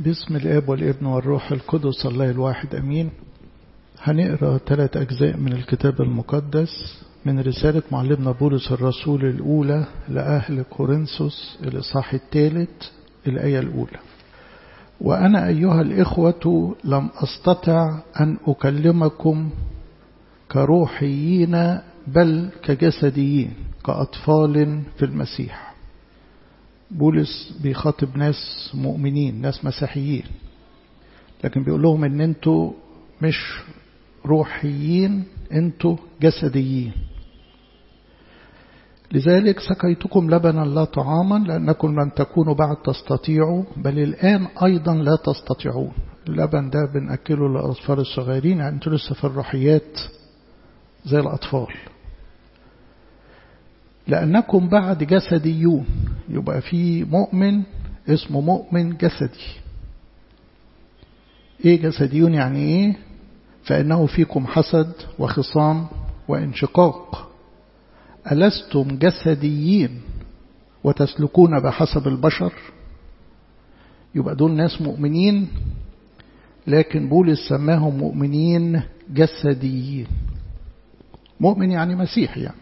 باسم الاب والابن والروح القدس الله الواحد امين هنقرا ثلاث اجزاء من الكتاب المقدس من رسالة معلمنا بولس الرسول الأولى لأهل كورنثوس الإصحاح الثالث الآية الأولى وأنا أيها الإخوة لم أستطع أن أكلمكم كروحيين بل كجسديين كأطفال في المسيح بولس بيخاطب ناس مؤمنين ناس مسيحيين لكن بيقول لهم ان انتوا مش روحيين انتوا جسديين لذلك سقيتكم لبنا لا طعاما لأنكم لن تكونوا بعد تستطيعوا بل الآن أيضا لا تستطيعون اللبن ده بنأكله للأطفال الصغيرين يعني انتوا لسه في الروحيات زي الأطفال لأنكم بعد جسديون يبقى في مؤمن اسمه مؤمن جسدي ايه جسديون يعني ايه فإنه فيكم حسد وخصام وانشقاق ألستم جسديين وتسلكون بحسب البشر يبقى دول ناس مؤمنين لكن بولس سماهم مؤمنين جسديين مؤمن يعني مسيح يعني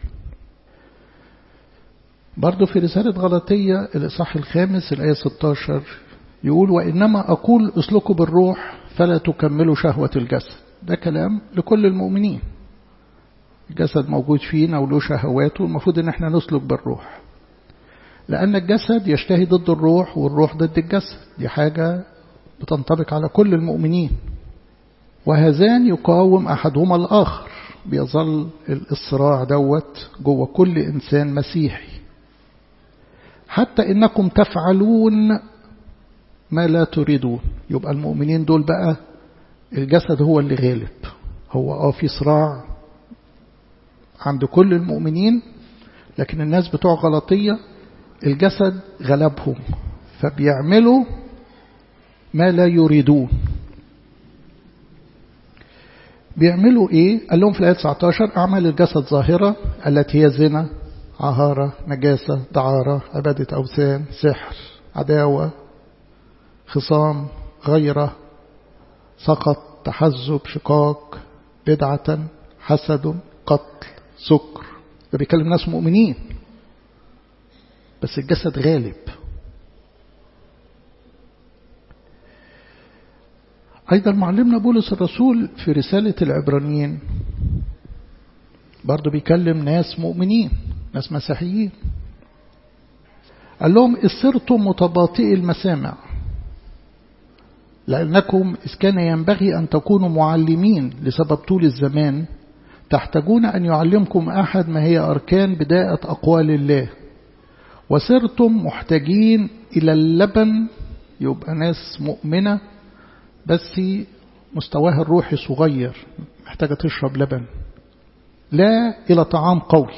برضو في رسالة غلطية الإصحاح الخامس الآية 16 يقول وإنما أقول اسلكوا بالروح فلا تكملوا شهوة الجسد ده كلام لكل المؤمنين الجسد موجود فينا وله شهواته المفروض ان احنا نسلك بالروح لأن الجسد يشتهي ضد الروح والروح ضد الجسد دي حاجة بتنطبق على كل المؤمنين وهذان يقاوم أحدهما الآخر بيظل الصراع دوت جوه كل إنسان مسيحي حتى إنكم تفعلون ما لا تريدون يبقى المؤمنين دول بقى الجسد هو اللي غالب هو اه في صراع عند كل المؤمنين لكن الناس بتوع غلطية الجسد غلبهم فبيعملوا ما لا يريدون بيعملوا ايه قال لهم في الآية 19 أعمال الجسد ظاهرة التي هي زنا عهارة نجاسة دعارة عبادة أوثان سحر عداوة خصام غيرة سقط تحزب شقاق بدعة حسد قتل سكر ده بيكلم ناس مؤمنين بس الجسد غالب أيضا معلمنا بولس الرسول في رسالة العبرانيين برضه بيكلم ناس مؤمنين ناس مسيحيين قال لهم اصرتم متباطئي المسامع لأنكم إذ كان ينبغي أن تكونوا معلمين لسبب طول الزمان تحتاجون أن يعلمكم أحد ما هي أركان بداية أقوال الله وصرتم محتاجين إلى اللبن يبقى ناس مؤمنة بس مستواها الروحي صغير محتاجة تشرب لبن لا إلى طعام قوي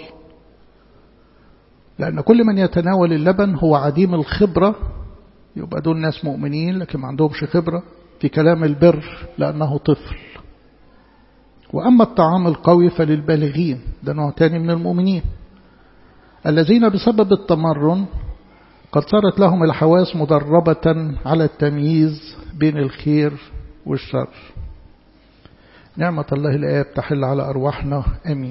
لأن كل من يتناول اللبن هو عديم الخبرة يبقى دول ناس مؤمنين لكن ما عندهمش خبرة في كلام البر لأنه طفل وأما الطعام القوي فللبالغين ده نوع تاني من المؤمنين الذين بسبب التمرن قد صارت لهم الحواس مدربة على التمييز بين الخير والشر نعمة الله الآب تحل على أرواحنا أمين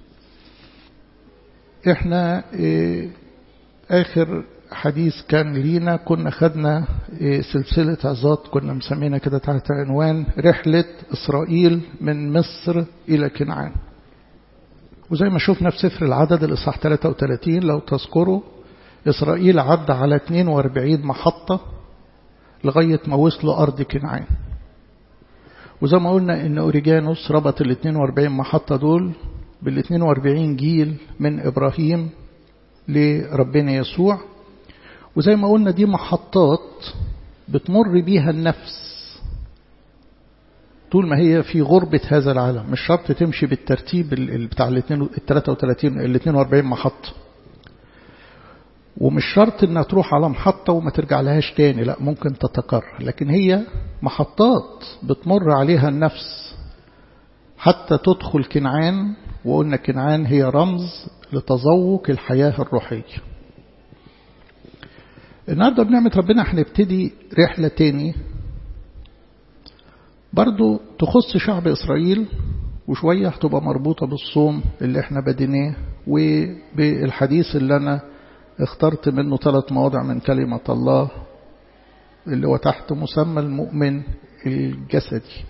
احنا اه آخر حديث كان لينا كنا خدنا اه سلسلة عظات كنا مسمينا كده تحت عنوان رحلة إسرائيل من مصر إلى كنعان وزي ما شفنا في سفر العدد الإصحاح 33 لو تذكروا إسرائيل عدى على 42 محطة لغاية ما وصلوا أرض كنعان وزي ما قلنا إن أوريجانوس ربط ال 42 محطة دول بال 42 جيل من إبراهيم لربنا يسوع وزي ما قلنا دي محطات بتمر بيها النفس طول ما هي في غربة هذا العالم مش شرط تمشي بالترتيب بتاع ال 33 ال 42 محطة ومش شرط انها تروح على محطة وما ترجع لهاش تاني لا ممكن تتكرر لكن هي محطات بتمر عليها النفس حتى تدخل كنعان وقلنا كنعان هي رمز لتذوق الحياة الروحية النهاردة بنعمة ربنا هنبتدي رحلة تاني برضو تخص شعب إسرائيل وشوية هتبقى مربوطة بالصوم اللي احنا بديناه وبالحديث اللي أنا اخترت منه ثلاث مواضع من كلمة الله اللي هو تحت مسمى المؤمن الجسدي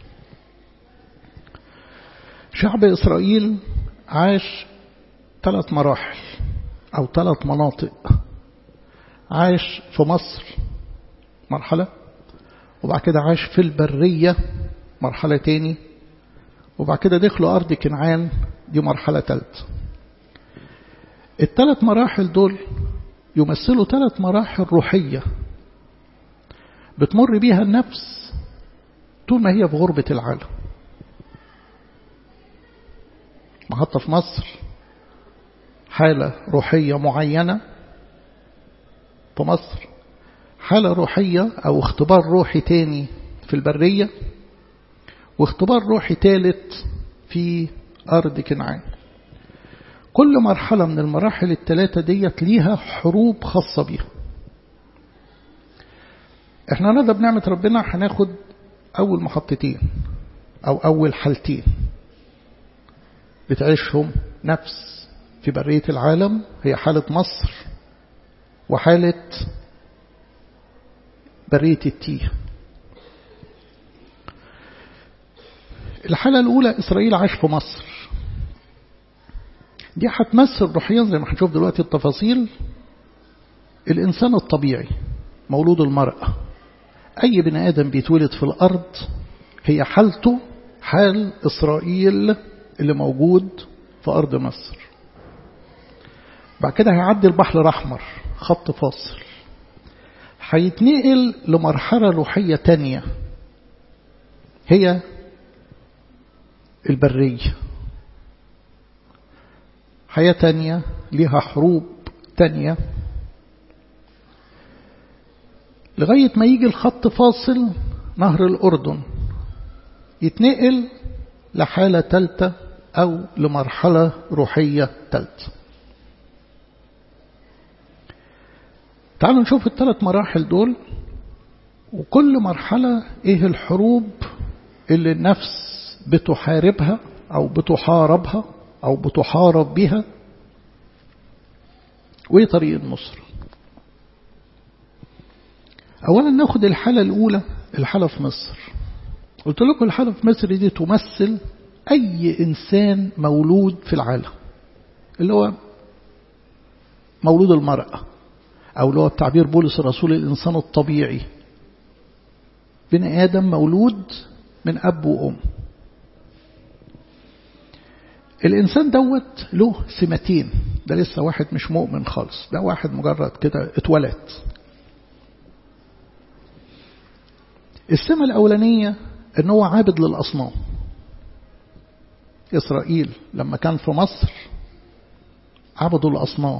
شعب إسرائيل عاش ثلاث مراحل أو ثلاث مناطق عاش في مصر مرحلة وبعد كده عاش في البرية مرحلة تاني وبعد كده دخلوا أرض كنعان دي مرحلة ثالثة الثلاث مراحل دول يمثلوا ثلاث مراحل روحية بتمر بيها النفس طول ما هي في غربة العالم محطة في مصر حالة روحية معينة في مصر حالة روحية أو اختبار روحي تاني في البرية واختبار روحي ثالث في أرض كنعان كل مرحلة من المراحل الثلاثة ديت ليها حروب خاصة بيها احنا النهارده بنعمة ربنا هناخد أول محطتين أو أول حالتين بتعيشهم نفس في برية العالم هي حالة مصر وحالة برية التيه الحالة الأولى إسرائيل عاش في مصر دي هتمثل روحيا زي ما هنشوف دلوقتي التفاصيل الإنسان الطبيعي مولود المرأة أي بني آدم بيتولد في الأرض هي حالته حال إسرائيل اللي موجود في أرض مصر بعد كده هيعدي البحر الأحمر خط فاصل هيتنقل لمرحلة روحية تانية هي البرية حياة تانية لها حروب تانية لغاية ما يجي الخط فاصل نهر الأردن يتنقل لحالة تالتة أو لمرحلة روحية تالتة تعالوا نشوف الثلاث مراحل دول وكل مرحلة ايه الحروب اللي النفس بتحاربها او بتحاربها او بتحارب بها وايه طريق النصر اولا ناخد الحالة الاولى الحالة في مصر قلت لكم الحالة في مصر دي تمثل اي انسان مولود في العالم اللي هو مولود المرأة أو اللي هو التعبير بولس الرسول الإنسان الطبيعي بني آدم مولود من أب وأم الإنسان دوت له سمتين ده لسه واحد مش مؤمن خالص ده واحد مجرد كده اتولد السمة الأولانية ان هو عابد للأصنام إسرائيل لما كان في مصر عبدوا الأصنام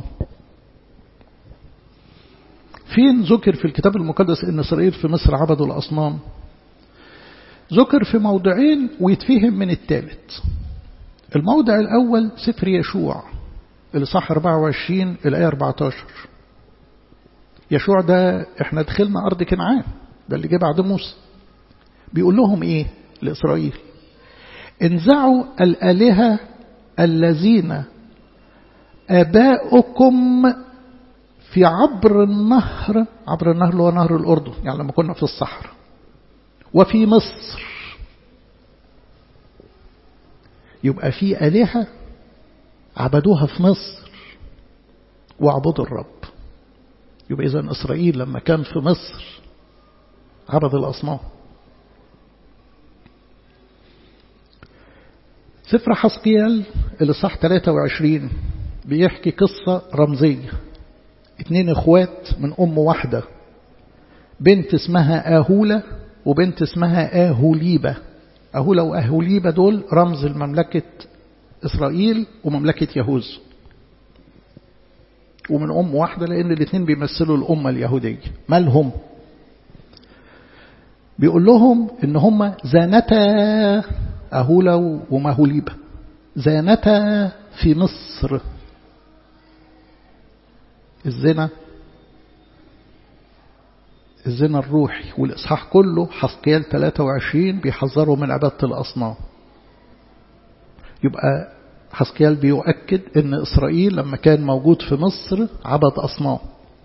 فين ذكر في الكتاب المقدس ان اسرائيل في مصر عبدوا الاصنام ذكر في موضعين ويتفهم من الثالث الموضع الاول سفر يشوع الاصحاح 24 الايه 14 يشوع ده احنا دخلنا ارض كنعان ده اللي جه بعد موسى بيقول لهم ايه لاسرائيل انزعوا الالهه الذين اباؤكم في عبر النهر عبر النهر اللي هو نهر الأردن يعني لما كنا في الصحراء وفي مصر يبقى في آلهة عبدوها في مصر وعبدوا الرب يبقى إذا إسرائيل لما كان في مصر عبد الأصنام سفر حسقيال اللي صح 23 بيحكي قصة رمزية اتنين اخوات من ام واحدة بنت اسمها اهولة وبنت اسمها اهوليبة اهولة واهوليبة دول رمز المملكة اسرائيل ومملكة يهوذا ومن ام واحدة لان الاتنين بيمثلوا الامة اليهودية مالهم بيقول لهم ان هم زانتا اهولة ومهوليبة زانتا في مصر الزنا الزنا الروحي والإصحاح كله حسقيال 23 بيحذروا من عبادة الأصنام يبقى حسقيال بيؤكد ان إسرائيل لما كان موجود في مصر عبد أصنام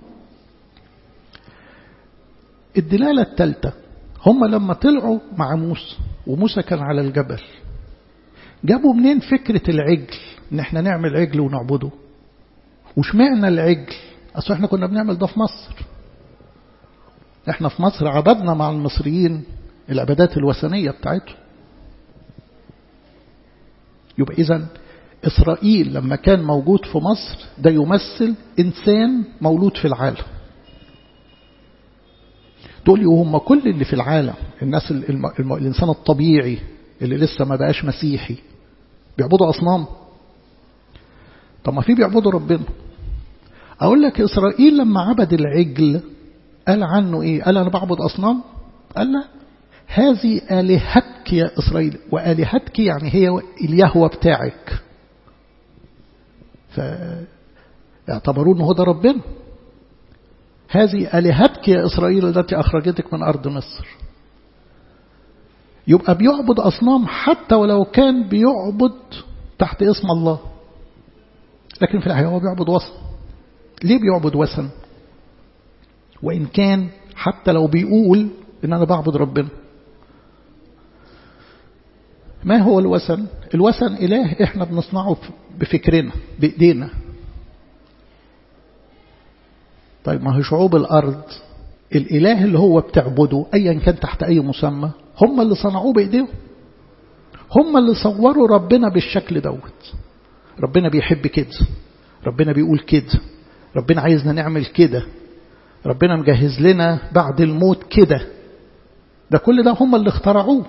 الدلالة الثالثة هم لما طلعوا مع موسى وموسى كان على الجبل جابوا منين فكرة العجل ان احنا نعمل عجل ونعبده وش معنى العجل اصل احنا كنا بنعمل ده في مصر احنا في مصر عبدنا مع المصريين العبادات الوثنية بتاعتهم يبقى اذا إسرائيل لما كان موجود في مصر ده يمثل إنسان مولود في العالم تقول لي وهم كل اللي في العالم الناس الم... الم... الإنسان الطبيعي اللي لسه ما بقاش مسيحي بيعبدوا أصنام طب ما في بيعبدوا ربنا أقول لك إسرائيل لما عبد العجل قال عنه إيه قال أنا بعبد أصنام قال لا هذه آلهتك يا إسرائيل وآلهتك يعني هي اليهوى بتاعك فاعتبروا أنه ده ربنا هذه آلهتك يا إسرائيل التي أخرجتك من أرض مصر يبقى بيعبد أصنام حتى ولو كان بيعبد تحت اسم الله لكن في الحقيقة هو بيعبد وثن ليه بيعبد وثن وإن كان حتى لو بيقول إن أنا بعبد ربنا ما هو الوثن الوثن إله إحنا بنصنعه بفكرنا بإيدينا طيب ما هي شعوب الأرض الإله اللي هو بتعبده أيا كان تحت أي مسمى هم اللي صنعوه بإيديهم هم اللي صوروا ربنا بالشكل دوت ربنا بيحب كده ربنا بيقول كده ربنا عايزنا نعمل كده ربنا مجهز لنا بعد الموت كده ده كل ده هم اللي اخترعوه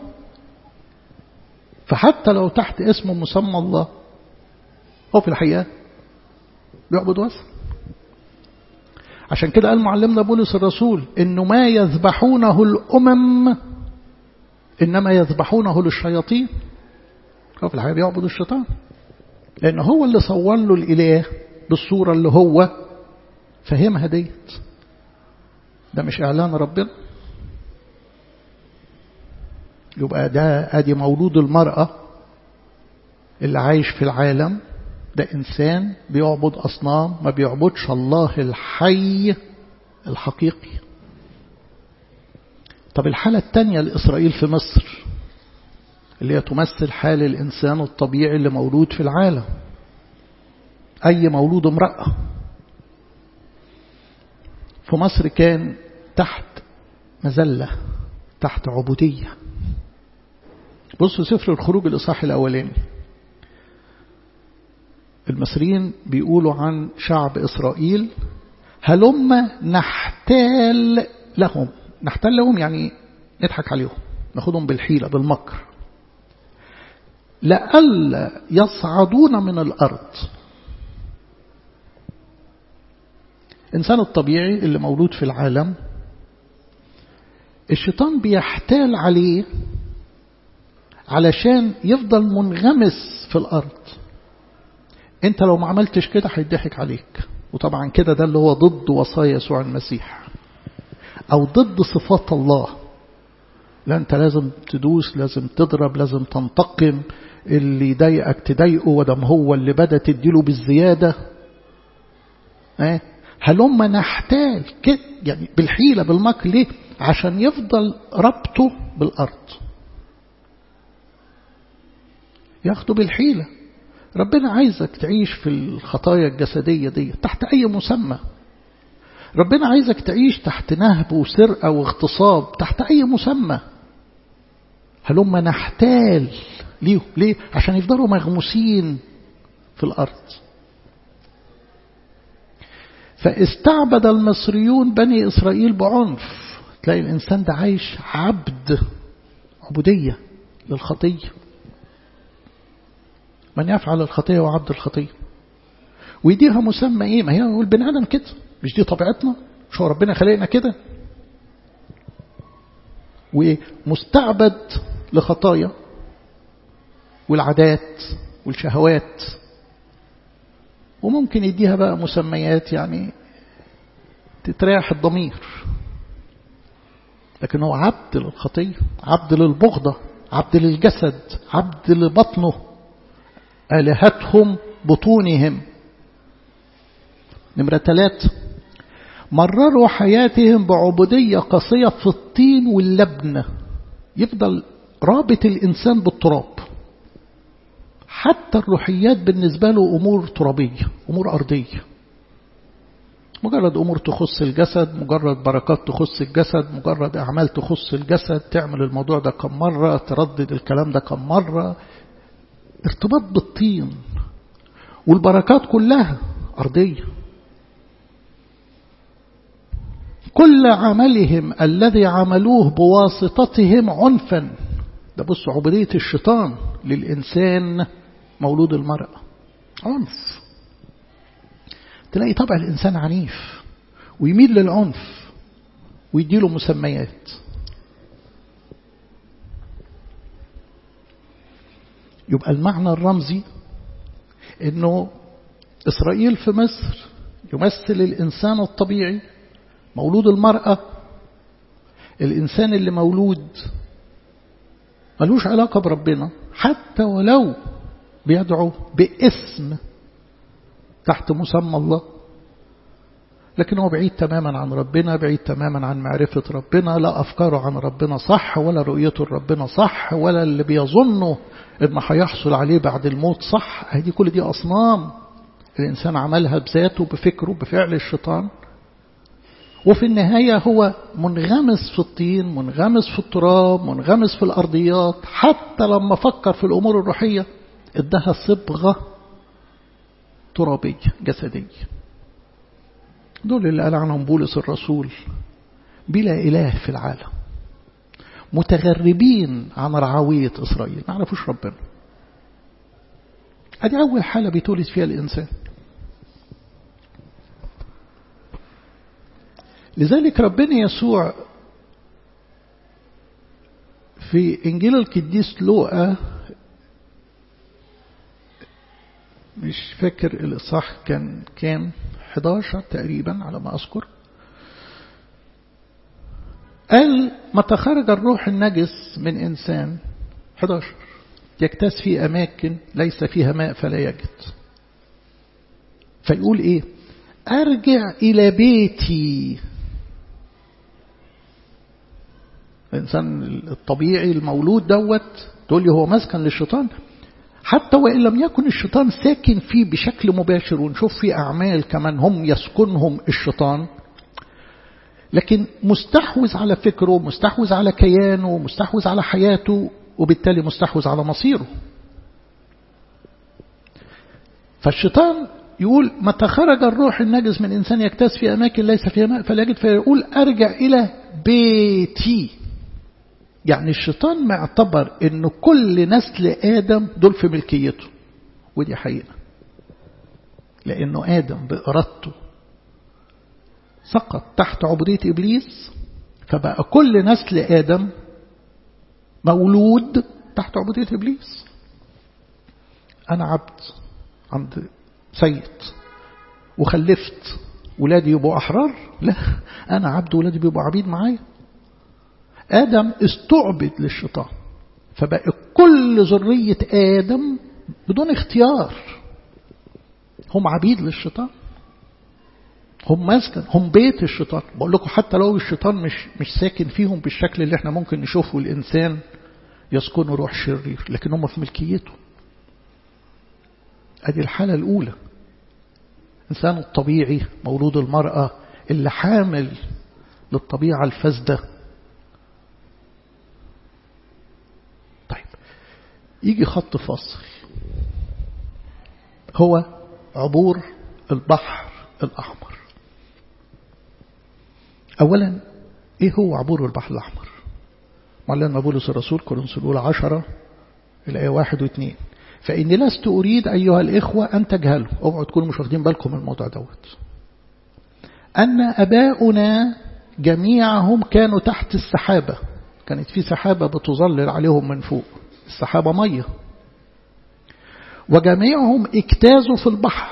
فحتى لو تحت اسم مسمى الله هو في الحقيقة بيعبد وثن عشان كده قال معلمنا بولس الرسول انه ما يذبحونه الامم انما يذبحونه للشياطين هو في الحقيقة بيعبد الشيطان لان هو اللي صور له الاله بالصورة اللي هو فهمها ديت ده مش اعلان ربنا يبقى ده ادي مولود المرأة اللي عايش في العالم ده إنسان بيعبد أصنام ما بيعبدش الله الحي الحقيقي طب الحالة الثانية لإسرائيل في مصر اللي هي تمثل حال الإنسان الطبيعي اللي مولود في العالم أي مولود امرأة في مصر كان تحت مزلة تحت عبودية بصوا سفر الخروج الإصحاح الأولاني المصريين بيقولوا عن شعب إسرائيل هلما نحتال لهم نحتال لهم يعني نضحك عليهم ناخدهم بالحيلة بالمكر لألا يصعدون من الأرض إنسان الطبيعي اللي مولود في العالم الشيطان بيحتال عليه علشان يفضل منغمس في الأرض انت لو ما عملتش كده هيضحك عليك وطبعا كده ده اللي هو ضد وصايا يسوع المسيح او ضد صفات الله لا انت لازم تدوس لازم تضرب لازم تنتقم اللي يضايقك تضايقه ودم هو اللي بدا تديله بالزياده اه هلما نحتاج كده يعني بالحيله بالمكر ليه عشان يفضل ربطه بالارض ياخده بالحيله ربنا عايزك تعيش في الخطايا الجسدية دي تحت أي مسمى ربنا عايزك تعيش تحت نهب وسرقة واغتصاب تحت أي مسمى هلما نحتال ليه ليه عشان يفضلوا مغموسين في الأرض فاستعبد المصريون بني إسرائيل بعنف تلاقي الإنسان ده عايش عبد عبودية للخطية من يفعل الخطية وعبد الخطية ويديها مسمى ايه ما هي هو البني ادم كده مش دي طبيعتنا مش هو ربنا خلقنا كده ومستعبد لخطايا والعادات والشهوات وممكن يديها بقى مسميات يعني تتريح الضمير لكن هو عبد للخطية عبد للبغضة عبد للجسد عبد لبطنه آلهتهم بطونهم نمرة ثلاثة مرروا حياتهم بعبودية قاسية في الطين واللبن يفضل رابط الإنسان بالتراب حتى الروحيات بالنسبة له أمور ترابية أمور أرضية مجرد أمور تخص الجسد مجرد بركات تخص الجسد مجرد أعمال تخص الجسد تعمل الموضوع ده كم مرة تردد الكلام ده كم مرة ارتباط بالطين والبركات كلها أرضية كل عملهم الذي عملوه بواسطتهم عنفا ده بص عبودية الشيطان للإنسان مولود المرأة عنف تلاقي طبع الإنسان عنيف ويميل للعنف ويديله مسميات يبقى المعنى الرمزي انه اسرائيل في مصر يمثل الانسان الطبيعي مولود المرأة الانسان اللي مولود ملوش علاقة بربنا حتى ولو بيدعو باسم تحت مسمى الله لكن هو بعيد تماما عن ربنا بعيد تماما عن معرفة ربنا لا أفكاره عن ربنا صح ولا رؤيته لربنا صح ولا اللي بيظنه إن هيحصل عليه بعد الموت صح هذه كل دي أصنام الإنسان عملها بذاته بفكره بفعل الشيطان وفي النهاية هو منغمس في الطين منغمس في التراب منغمس في الأرضيات حتى لما فكر في الأمور الروحية ادها صبغة ترابية جسدية دول اللي قال عنهم بولس الرسول بلا إله في العالم متغربين عن رعوية إسرائيل ما عرفوش ربنا هذه أول حالة بيتولد فيها الإنسان لذلك ربنا يسوع في إنجيل القديس لوقا مش فاكر الإصحاح كان كام 11 تقريبا على ما أذكر قال متى خرج الروح النجس من إنسان 11 يكتاز في أماكن ليس فيها ماء فلا يجد فيقول إيه أرجع إلى بيتي الإنسان الطبيعي المولود دوت تقول لي هو مسكن للشيطان حتى وإن لم يكن الشيطان ساكن فيه بشكل مباشر ونشوف فيه أعمال كمان هم يسكنهم الشيطان لكن مستحوذ على فكره مستحوذ على كيانه مستحوذ على حياته وبالتالي مستحوذ على مصيره فالشيطان يقول متى خرج الروح النجس من إنسان يكتاز في أماكن ليس فيها ماء فلا يجد فيقول أرجع إلى بيتي يعني الشيطان معتبر ان كل نسل آدم دول في ملكيته ودي حقيقة لأنه آدم بإرادته سقط تحت عبودية إبليس فبقى كل نسل آدم مولود تحت عبودية إبليس أنا عبد عند سيد وخلفت ولادي يبقوا أحرار لا أنا عبد ولادي بيبقوا عبيد معايا آدم استعبد للشيطان فبقى كل ذرية آدم بدون اختيار هم عبيد للشيطان هم مسكن هم بيت الشيطان بقول لكم حتى لو الشيطان مش مش ساكن فيهم بالشكل اللي احنا ممكن نشوفه الإنسان يسكنه روح شرير لكن هم في ملكيته ادي الحالة الأولى إنسان الطبيعي مولود المرأة اللي حامل للطبيعة الفاسدة طيب يجي خط فاصل هو عبور البحر الأحمر أولا إيه هو عبور البحر الأحمر معلن بولس الرسول كورنثوس الأولى عشرة الآية واحد واثنين فإني لست أريد أيها الإخوة أن تجهلوا اوعوا تكونوا مش واخدين بالكم من الموضوع دوت أن أباؤنا جميعهم كانوا تحت السحابة كانت في سحابة بتظلل عليهم من فوق السحابة مية وجميعهم اجتازوا في البحر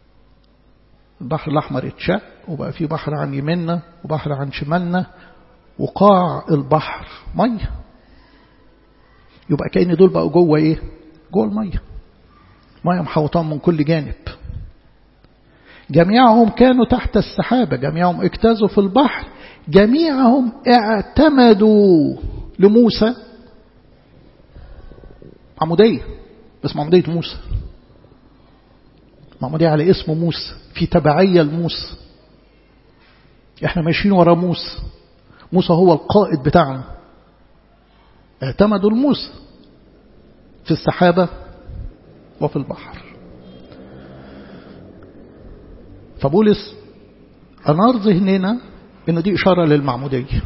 البحر الأحمر اتشق وبقى في بحر عن يمنا وبحر عن شمالنا وقاع البحر مية يبقى كأن دول بقوا جوه ايه جوه المية مية محوطان من كل جانب جميعهم كانوا تحت السحابة جميعهم اجتازوا في البحر جميعهم اعتمدوا لموسى عمودية بس عمودية موسى عمودية على اسم موسى في تبعية لموسى احنا ماشيين ورا موسى موسى هو القائد بتاعنا اعتمدوا لموسى في السحابة وفي البحر فبولس أنار ذهننا إنه دي إشارة للمعمودية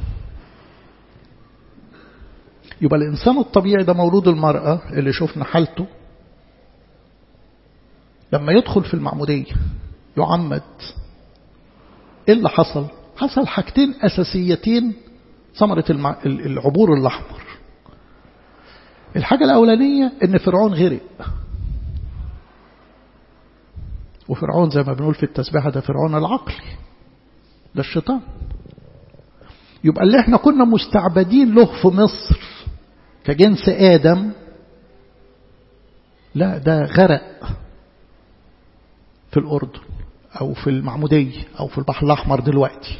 يبقى الإنسان الطبيعي ده مولود المرأة اللي شفنا حالته لما يدخل في المعمودية يعمد إيه اللي حصل حصل حاجتين أساسيتين ثمرة المع... العبور الأحمر الحاجة الأولانية إن فرعون غرق وفرعون زي ما بنقول في التسبيحة ده فرعون العقلي ده الشيطان يبقى اللي احنا كنا مستعبدين له في مصر كجنس آدم لا ده غرق في الأردن أو في المعمودية أو في البحر الأحمر دلوقتي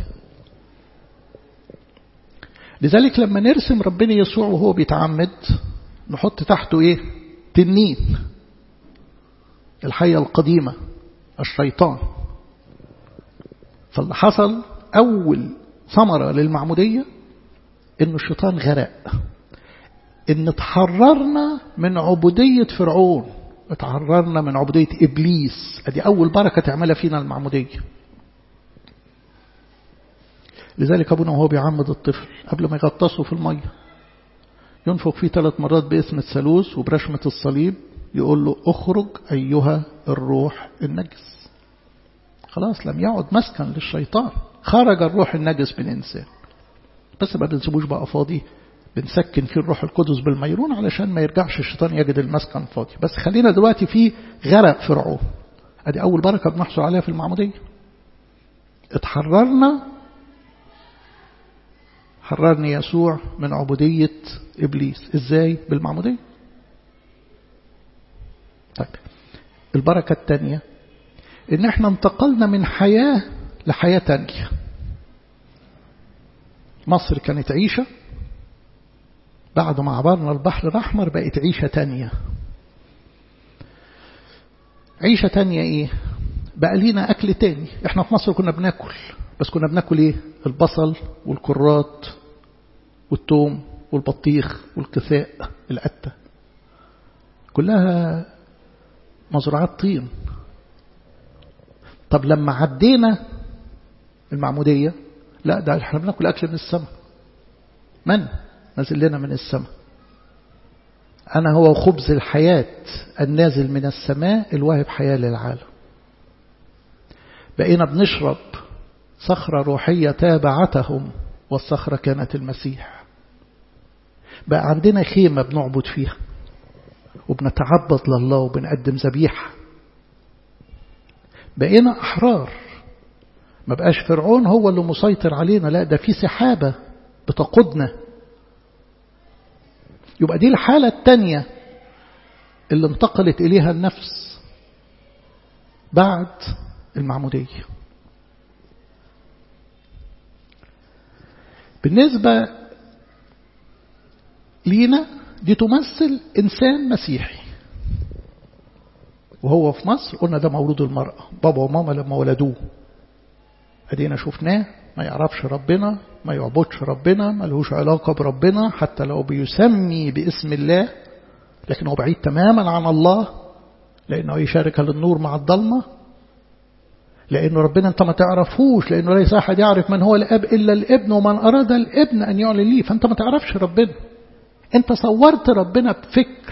لذلك لما نرسم ربنا يسوع وهو بيتعمد نحط تحته ايه تنين الحية القديمة الشيطان فاللي حصل أول ثمرة للمعمودية إن الشيطان غرق إن تحررنا من عبودية فرعون اتحررنا من عبودية إبليس أدي أول بركة تعملها فينا المعمودية لذلك أبونا وهو بيعمد الطفل قبل ما يغطسه في المية ينفق فيه ثلاث مرات باسم الثالوث وبرشمة الصليب يقول له اخرج أيها الروح النجس خلاص لم يعد مسكن للشيطان خرج الروح النجس من إنسان بس ما بنسيبوش بقى فاضي بنسكن فيه الروح القدس بالميرون علشان ما يرجعش الشيطان يجد المسكن فاضي بس خلينا دلوقتي في غرق فرعون ادي اول بركه بنحصل عليها في المعموديه اتحررنا حررني يسوع من عبودية إبليس إزاي بالمعمودية طيب البركة الثانية إن احنا انتقلنا من حياة لحياة تانية مصر كانت عيشة بعد ما عبرنا البحر الأحمر بقت عيشة تانية عيشة تانية إيه بقى لينا أكل تاني إحنا في مصر كنا بناكل بس كنا بناكل إيه البصل والكرات والثوم والبطيخ والكثاء القتة كلها مزرعات طين طب لما عدينا المعمودية لا ده احنا بناكل أكل من السماء من نازل لنا من السماء أنا هو خبز الحياة النازل من السماء الواهب حياة للعالم بقينا بنشرب صخرة روحية تابعتهم والصخرة كانت المسيح بقى عندنا خيمة بنعبد فيها وبنتعبد لله وبنقدم ذبيحة بقينا أحرار ما بقاش فرعون هو اللي مسيطر علينا لا ده في سحابة بتقودنا يبقى دي الحالة التانية اللي انتقلت إليها النفس بعد المعمودية بالنسبة لينا دي تمثل إنسان مسيحي وهو في مصر قلنا ده مولود المرأة بابا وماما لما ولدوه أدينا شفناه ما يعرفش ربنا ما يعبدش ربنا ما لهوش علاقة بربنا حتى لو بيسمي باسم الله لكن هو بعيد تماما عن الله لأنه يشارك للنور مع الضلمة لأنه ربنا أنت ما تعرفوش لأنه ليس أحد يعرف من هو الأب إلا الابن ومن أراد الابن أن يعلن ليه فأنت ما تعرفش ربنا أنت صورت ربنا بفكر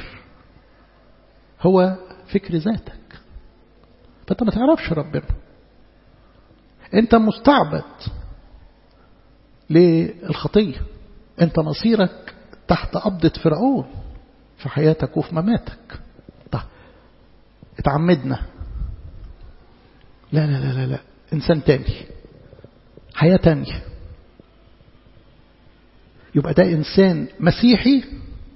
هو فكر ذاتك فأنت ما تعرفش ربنا أنت مستعبد للخطية أنت مصيرك تحت قبضة فرعون في حياتك وفي مماتك طيب اتعمدنا لا لا لا لا لا إنسان تاني حياة تانية يبقى ده إنسان مسيحي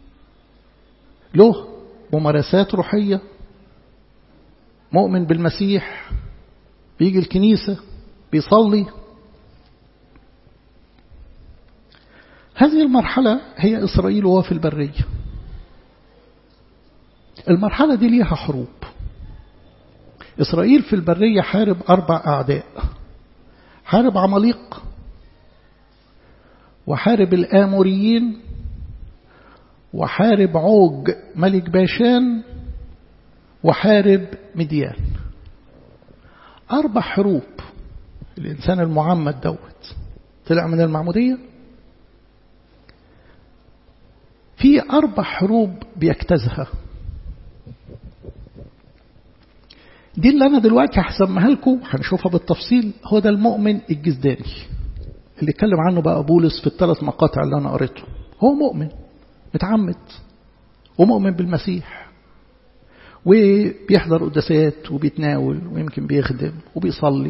له ممارسات روحية مؤمن بالمسيح بيجي الكنيسة بيصلي هذه المرحلة هي إسرائيل وهو في البرية المرحلة دي ليها حروب إسرائيل في البرية حارب أربع أعداء حارب عماليق وحارب الآموريين وحارب عوج ملك باشان وحارب مديان أربع حروب الإنسان المعمد دوت طلع من المعمودية في أربع حروب بيجتازها دي اللي أنا دلوقتي هسميها لكم هنشوفها بالتفصيل هو ده المؤمن الجزداني اللي اتكلم عنه بقى بولس في الثلاث مقاطع اللي أنا قريته هو مؤمن متعمد ومؤمن بالمسيح وبيحضر قداسات وبيتناول ويمكن بيخدم وبيصلي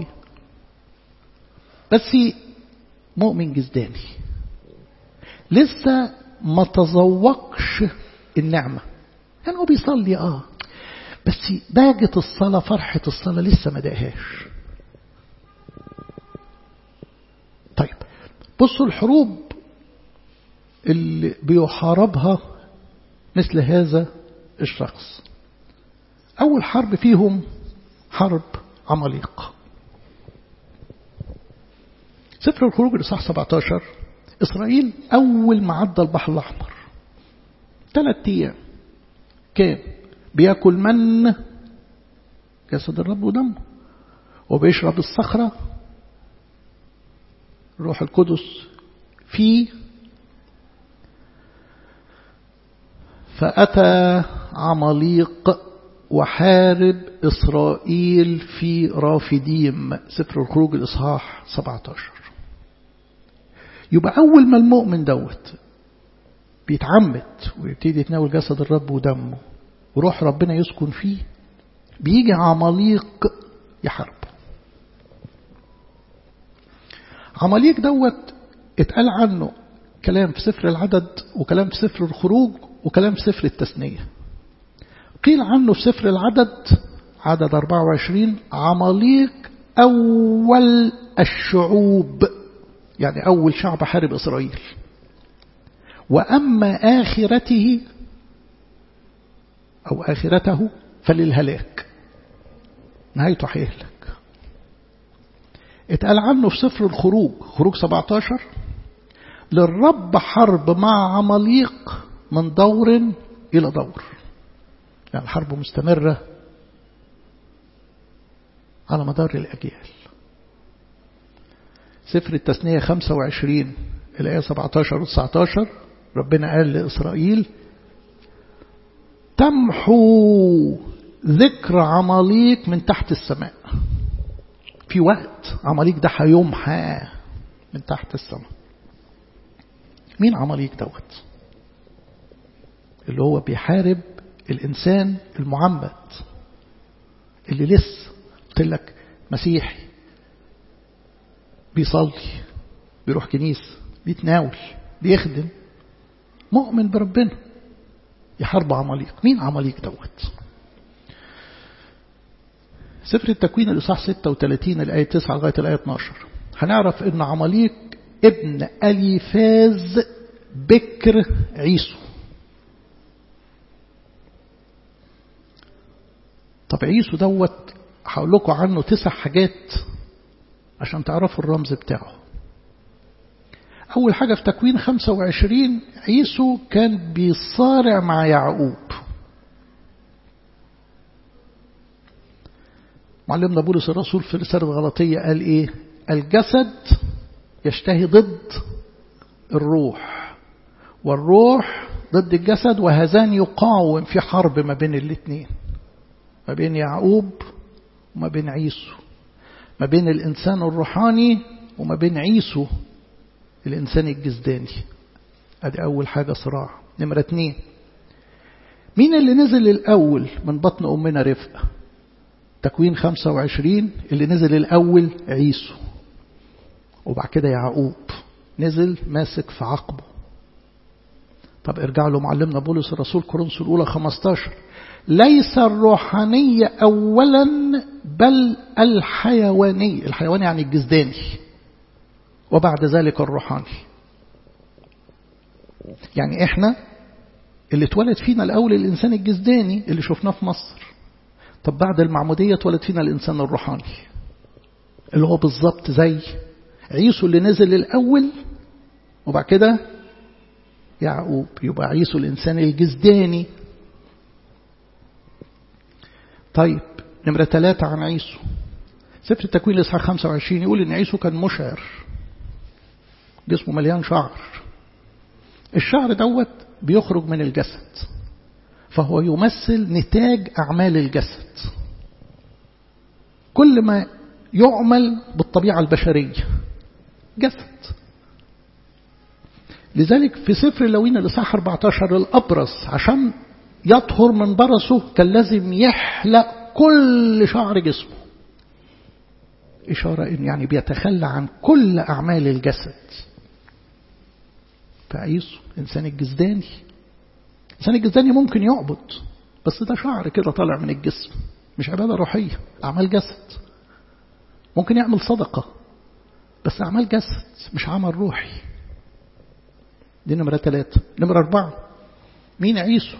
بس مؤمن جزداني لسه ما تذوقش النعمة يعني هو بيصلي اه بس باجة الصلاة فرحة الصلاة لسه ما دقهاش طيب بصوا الحروب اللي بيحاربها مثل هذا الشخص أول حرب فيهم حرب عماليق سفر الخروج الإصحاح 17 إسرائيل أول ما عدى البحر الأحمر ثلاث أيام كان بياكل من جسد الرب ودمه وبيشرب الصخرة روح القدس فيه فأتى عماليق وحارب إسرائيل في رافديم سفر الخروج الإصحاح 17 يبقى أول ما المؤمن دوت بيتعمد ويبتدي يتناول جسد الرب ودمه وروح ربنا يسكن فيه بيجي عماليق يحارب عماليق دوت اتقال عنه كلام في سفر العدد وكلام في سفر الخروج وكلام في سفر التثنية قيل عنه في سفر العدد عدد 24 عماليق أول الشعوب يعني أول شعب حارب إسرائيل وأما آخرته أو آخرته فللهلاك نهايته هيهلك اتقال عنه في سفر الخروج خروج 17 للرب حرب مع عماليق من دور إلى دور يعني الحرب مستمرة على مدار الأجيال سفر التثنية 25 الآية 17 و 19 ربنا قال لإسرائيل تمحو ذكر عماليق من تحت السماء في وقت عماليق ده هيمحى من تحت السماء مين عماليق دوت اللي هو بيحارب الإنسان المعمد اللي لسه قلت لك مسيحي بيصلي بيروح كنيسة بيتناول بيخدم مؤمن بربنا يحارب عماليق مين عماليق دوت سفر التكوين الإصحاح 36 الآية 9 لغاية الآية 12 هنعرف إن عماليق ابن أليفاز بكر عيسو طب عيسو دوت هقول لكم عنه تسع حاجات عشان تعرفوا الرمز بتاعه أول حاجة في تكوين 25 عيسو كان بيصارع مع يعقوب معلمنا بولس الرسول في رسالة غلطية قال إيه الجسد يشتهي ضد الروح والروح ضد الجسد وهذان يقاوم في حرب ما بين الاثنين ما بين يعقوب وما بين عيسو ما بين الإنسان الروحاني وما بين عيسو الإنسان الجسداني أدي أول حاجة صراع نمرة اتنين مين اللي نزل الأول من بطن أمنا رفقة تكوين 25 اللي نزل الأول عيسو وبعد كده يعقوب نزل ماسك في عقبه طب ارجع له معلمنا بولس الرسول كورنثوس الأولى 15 ليس الروحانية أولا بل الحيواني الحيواني يعني الجزداني وبعد ذلك الروحاني يعني احنا اللي اتولد فينا الأول الإنسان الجزداني اللي شفناه في مصر طب بعد المعمودية اتولد فينا الإنسان الروحاني اللي هو بالظبط زي عيسو اللي نزل الأول وبعد كده يعقوب يبقى عيسو الإنسان الجزداني طيب نمرة ثلاثة عن عيسو سفر التكوين الإصحاح 25 يقول إن عيسو كان مشعر جسمه مليان شعر الشعر دوت بيخرج من الجسد فهو يمثل نتاج أعمال الجسد كل ما يعمل بالطبيعة البشرية جسد لذلك في سفر اللوين الإصحاح 14 الأبرص عشان يطهر من برصه كان لازم يحلق كل شعر جسمه إشارة إن يعني بيتخلى عن كل أعمال الجسد فعيسو إنسان الجزداني إنسان الجزداني ممكن يعبد بس ده شعر كده طالع من الجسم مش عبادة روحية أعمال جسد ممكن يعمل صدقة بس أعمال جسد مش عمل روحي دي نمرة ثلاثة نمرة أربعة مين عيسو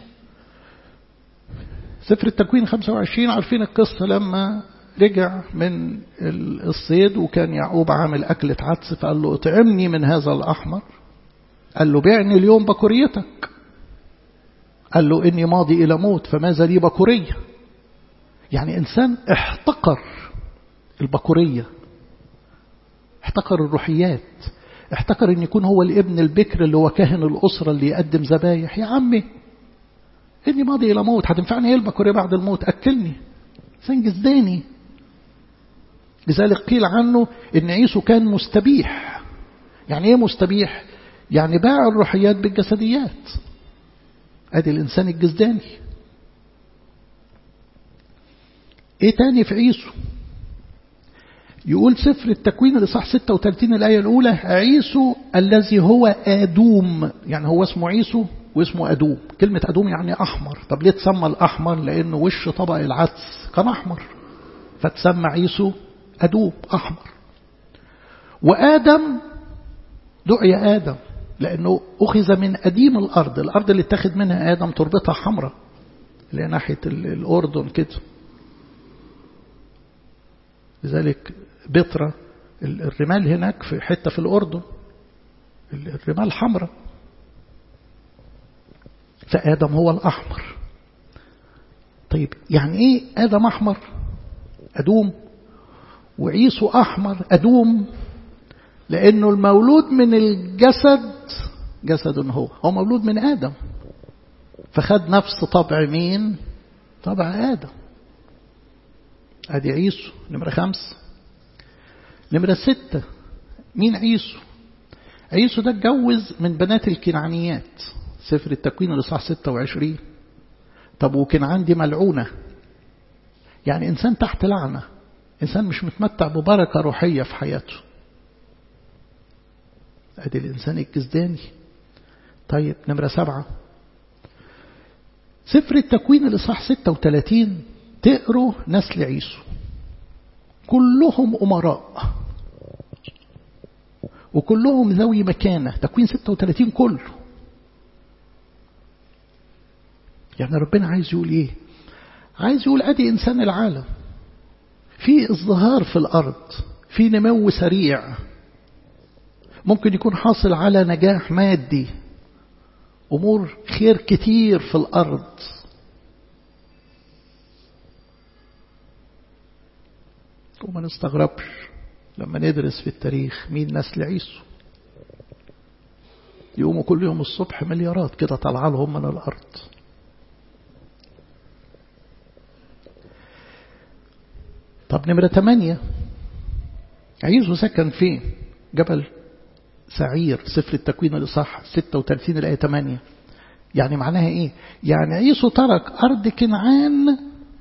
سفر التكوين 25 عارفين القصة لما رجع من الصيد وكان يعقوب عامل أكلة عدس فقال له اطعمني من هذا الأحمر قال له بعني اليوم بكوريتك قال له إني ماضي إلى موت فماذا لي بكورية يعني إنسان احتقر البكورية احتقر الروحيات احتقر ان يكون هو الابن البكر اللي هو كاهن الأسرة اللي يقدم ذبايح يا عمي إني ماضي إلى موت هتنفعني ايه البكورية بعد الموت أكلني إنسان جزداني لذلك قيل عنه إن عيسو كان مستبيح يعني إيه مستبيح يعني باع الروحيات بالجسديات أدي الإنسان الجزداني إيه تاني في عيسو يقول سفر التكوين الإصحاح 36 الآية الأولى عيسو الذي هو آدوم يعني هو اسمه عيسو واسمه أدوم كلمة أدوم يعني أحمر طب ليه تسمى الأحمر لأنه وش طبق العدس كان أحمر فتسمى عيسو أدوم أحمر وآدم دعي آدم لأنه أخذ من أديم الأرض الأرض اللي اتخذ منها آدم تربتها حمراء اللي هي ناحية الأردن كده لذلك بطرة الرمال هناك في حتة في الأردن الرمال حمراء فآدم هو الأحمر طيب يعني إيه آدم أحمر أدوم وعيسو أحمر أدوم لأنه المولود من الجسد جسد هو هو مولود من آدم فخد نفس طبع مين طبع آدم ادي عيسو نمرة خمسة نمرة ستة مين عيسو عيسو ده اتجوز من بنات الكنعانيات سفر التكوين الإصحاح 26 طب وكنعان دي ملعونة يعني إنسان تحت لعنة إنسان مش متمتع ببركة روحية في حياته أدي الإنسان الجزداني طيب نمرة سبعة سفر التكوين الإصحاح 36 تقروا نسل عيسو كلهم أمراء وكلهم ذوي مكانة تكوين 36 كله يعني ربنا عايز يقول ايه عايز يقول ادي انسان العالم في ازدهار في الارض في نمو سريع ممكن يكون حاصل على نجاح مادي امور خير كتير في الارض وما نستغربش لما ندرس في التاريخ مين نسل عيسو يقوموا كل يوم الصبح مليارات كده طالعه لهم من الأرض طب نمرة ثمانية عيسو سكن فين جبل سعير سفر التكوين الإصحاح 36 الآية 8 يعني معناها إيه يعني عيسو ترك أرض كنعان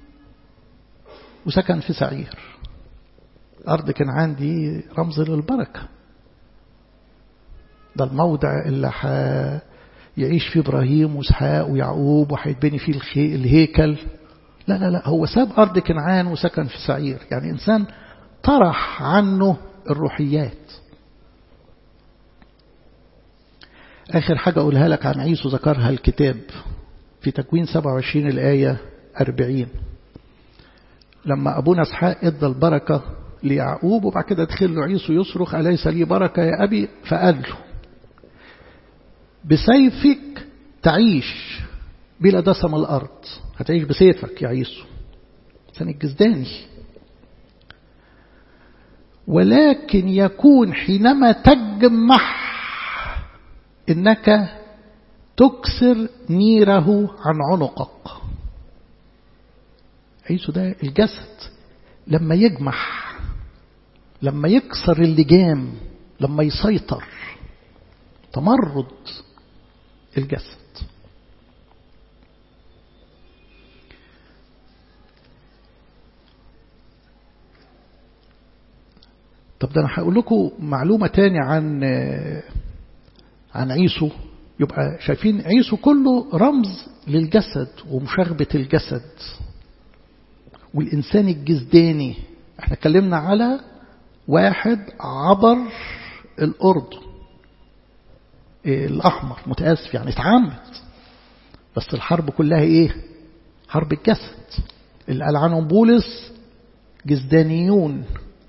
وسكن في سعير أرض كنعان دي رمز للبركة ده الموضع اللي ح... يعيش فيه إبراهيم وإسحاق ويعقوب وهيتبني فيه الهيكل لا لا لا هو ساب أرض كنعان وسكن في سعير يعني إنسان طرح عنه الروحيات آخر حاجة أقولها لك عن عيسو ذكرها الكتاب في تكوين 27 الآية 40 لما أبونا اسحاق ادى البركة ليعقوب وبعد كده دخل له عيسو يصرخ أليس لي بركة يا أبي فقال له بسيفك تعيش بلا دسم الأرض هتعيش بسيفك يا عيسو سنة الجزداني ولكن يكون حينما تجمح إنك تكسر نيره عن عنقك عيسو ده الجسد لما يجمح لما يكسر اللجام لما يسيطر تمرد الجسد طب ده انا هقول لكم معلومة تاني عن عن عيسو يبقى شايفين عيسو كله رمز للجسد ومشاغبة الجسد والإنسان الجسداني احنا اتكلمنا على واحد عبر الأردن الأحمر متأسف يعني اتعمد بس الحرب كلها ايه حرب الجسد اللي قال عنهم بولس جسدانيون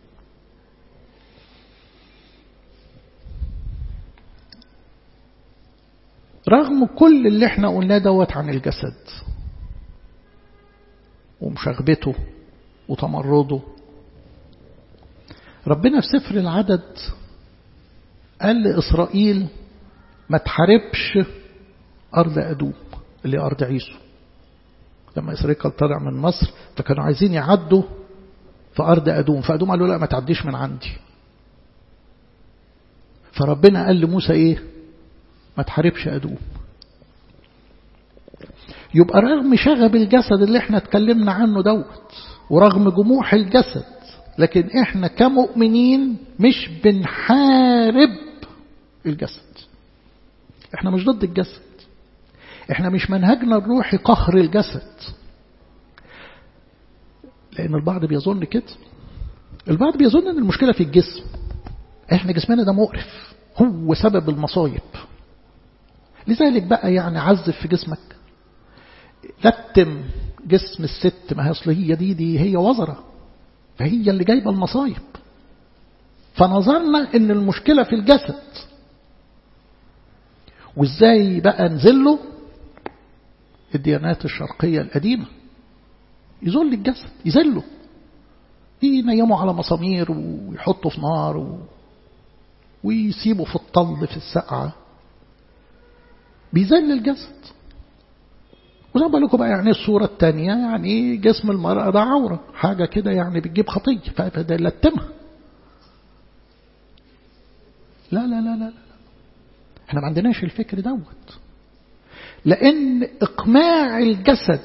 رغم كل اللي احنا قلناه دوت عن الجسد ومشاغبته وتمرده ربنا في سفر العدد قال لإسرائيل ما تحاربش أرض أدوم اللي أرض عيسو لما إسرائيل كان طالع من مصر فكانوا عايزين يعدوا في أرض أدوم فأدوم قالوا لا ما تعديش من عندي فربنا قال لموسى إيه ما تحاربش أدوم يبقى رغم شغب الجسد اللي احنا اتكلمنا عنه دوت ورغم جموح الجسد لكن احنا كمؤمنين مش بنحارب الجسد احنا مش ضد الجسد احنا مش منهجنا الروحي قهر الجسد لان البعض بيظن كده البعض بيظن ان المشكلة في الجسم احنا جسمنا ده مقرف هو سبب المصايب لذلك بقى يعني عزف في جسمك لتم جسم الست ما هي اصل هي دي دي هي وزرة فهي اللي جايبه المصايب فنظرنا ان المشكلة في الجسد وازاي بقى نزله الديانات الشرقية القديمة يذل الجسد يذله ينيموا على مسامير ويحطوا في نار و... ويسيبوا في الطل في السقعة بيذل الجسد وزي ما لكم بقى يعني الصورة الثانية يعني جسم المرأة ده عورة حاجة كده يعني بتجيب خطية فده يلتمها لا لا لا لا لا احنا ما عندناش الفكر دوت لأن إقماع الجسد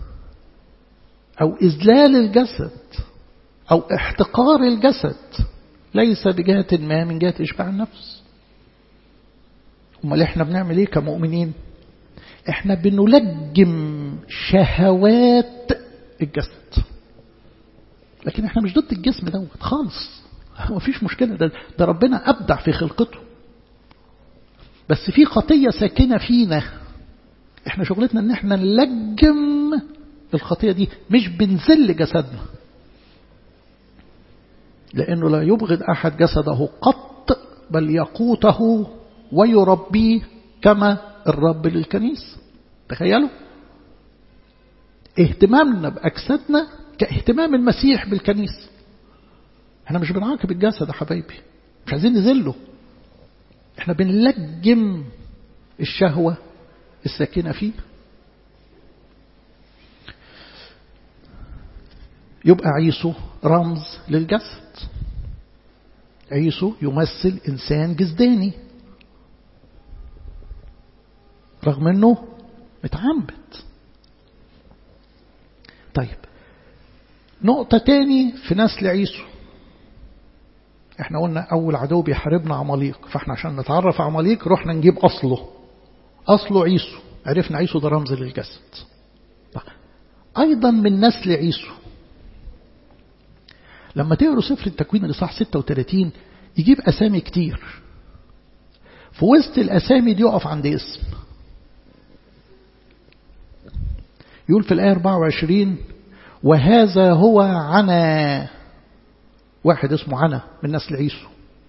أو إذلال الجسد أو احتقار الجسد ليس بجهة ما من جهة إشباع النفس امال احنا بنعمل ايه كمؤمنين احنا بنلجم شهوات الجسد لكن احنا مش ضد الجسم دوت خالص ما فيش مشكلة ده, ده ربنا أبدع في خلقته بس في خطية ساكنة فينا احنا شغلتنا ان احنا نلجم الخطية دي مش بنزل جسدنا لأنه لا يبغض أحد جسده قط بل يقوته ويربيه كما الرب للكنيسة تخيلوا اهتمامنا بأجسادنا كاهتمام المسيح بالكنيسة احنا مش بنعاقب الجسد يا حبايبي مش عايزين نذله احنا بنلجم الشهوة الساكنة فيه يبقى عيسو رمز للجسد عيسو يمثل إنسان جسداني رغم أنه متعمد طيب نقطة تاني في نسل عيسو احنا قلنا أول عدو بيحاربنا عماليق فاحنا عشان نتعرف عماليق رحنا نجيب أصله أصله عيسو عرفنا عيسو ده رمز للجسد أيضا من نسل عيسو لما تقروا سفر التكوين الإصحاح 36 يجيب أسامي كتير في وسط الأسامي دي يقف عند اسم يقول في الآية 24 وهذا هو عنا واحد اسمه عنا من نسل عيسو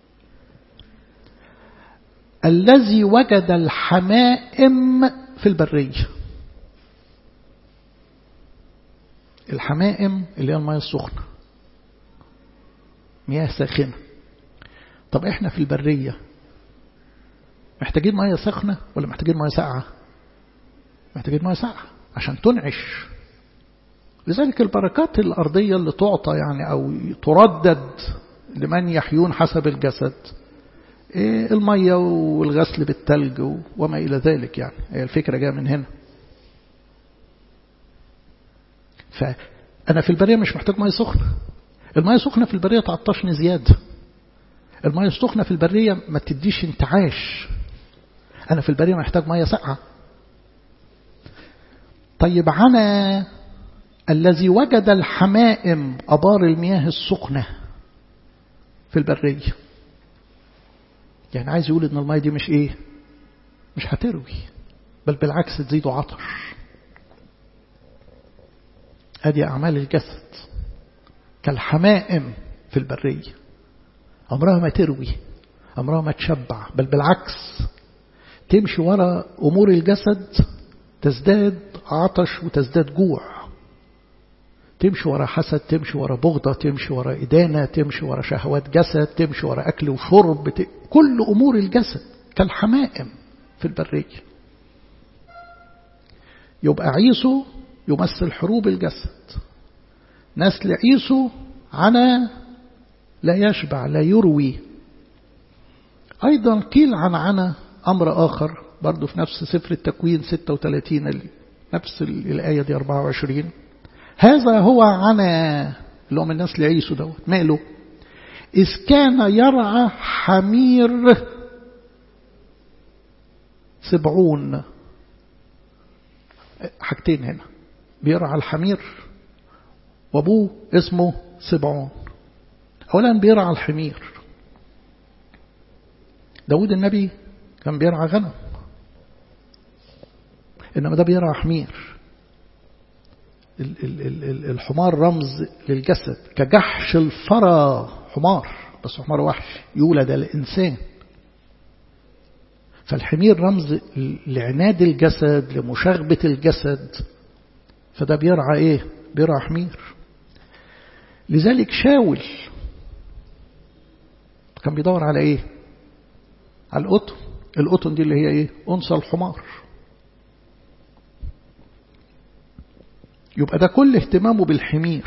الذي وجد الحمائم في البرية الحمائم اللي هي المياه السخنة مياه ساخنة طب احنا في البرية محتاجين مياه سخنة ولا محتاجين مياه ساقعة محتاجين مياه ساقعة عشان تنعش لذلك البركات الأرضية اللي تعطى يعني أو تردد لمن يحيون حسب الجسد المية والغسل بالتلج وما إلى ذلك يعني هي الفكرة جاية من هنا فأنا في البرية مش محتاج مية سخنة المية سخنة في البرية تعطشني زيادة المية السخنة في البرية ما تديش انتعاش أنا في البرية محتاج مية ساقعة طيب عنا الذي وجد الحمائم أبار المياه السخنة في البرية يعني عايز يقول ان المية دي مش ايه مش هتروي بل بالعكس تزيد عطش ادي اعمال الجسد كالحمائم في البرية عمرها ما تروي عمرها ما تشبع بل بالعكس تمشي ورا امور الجسد تزداد عطش وتزداد جوع تمشي ورا حسد تمشي ورا بغضة تمشي ورا إدانة تمشي ورا شهوات جسد تمشي ورا أكل وشرب ت... كل أمور الجسد كالحمائم في البرية يبقى عيسو يمثل حروب الجسد نسل عيسو عنا لا يشبع لا يروي أيضا قيل عن عنا أمر آخر برضو في نفس سفر التكوين 36 نفس الآية دي 24 هذا هو عنا اللي هو من نسل عيسو دوت ماله إذ كان يرعى حمير سبعون حاجتين هنا بيرعى الحمير وابوه اسمه سبعون اولا بيرعى الحمير داود النبي كان بيرعى غنم انما ده بيرعى حمير الحمار رمز للجسد كجحش الفرى حمار بس حمار وحش يولد الإنسان فالحمير رمز لعناد الجسد لمشاغبة الجسد فده بيرعى ايه بيرعى حمير لذلك شاول كان بيدور على ايه على القطن القطن دي اللي هي ايه انثى الحمار يبقى ده كل اهتمامه بالحمير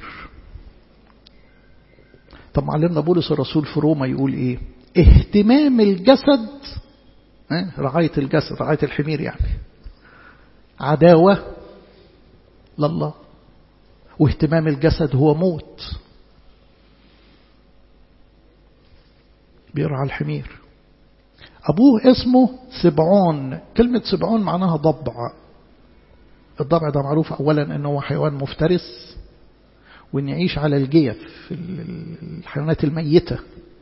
طب معلمنا بولس الرسول في روما يقول ايه اهتمام الجسد رعاية الجسد رعاية الحمير يعني عداوة لله واهتمام الجسد هو موت بيرعى الحمير أبوه اسمه سبعون كلمة سبعون معناها ضبع الضبع ده معروف أولا أنه هو حيوان مفترس وأن يعيش على الجيف الحيوانات الميتة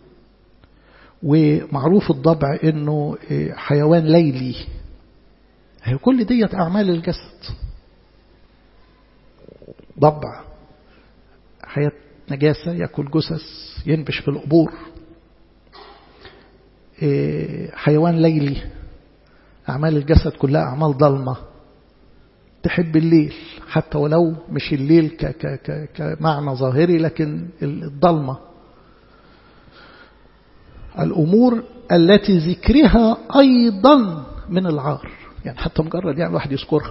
ومعروف الضبع أنه حيوان ليلي هي كل ديت أعمال الجسد ضبع حياة نجاسة يأكل جثث ينبش في القبور حيوان ليلي أعمال الجسد كلها أعمال ضلمة تحب الليل حتى ولو مش الليل ك ك ك كمعنى ظاهري لكن الضلمة الأمور التي ذكرها أيضا من العار يعني حتى مجرد يعني الواحد يذكرها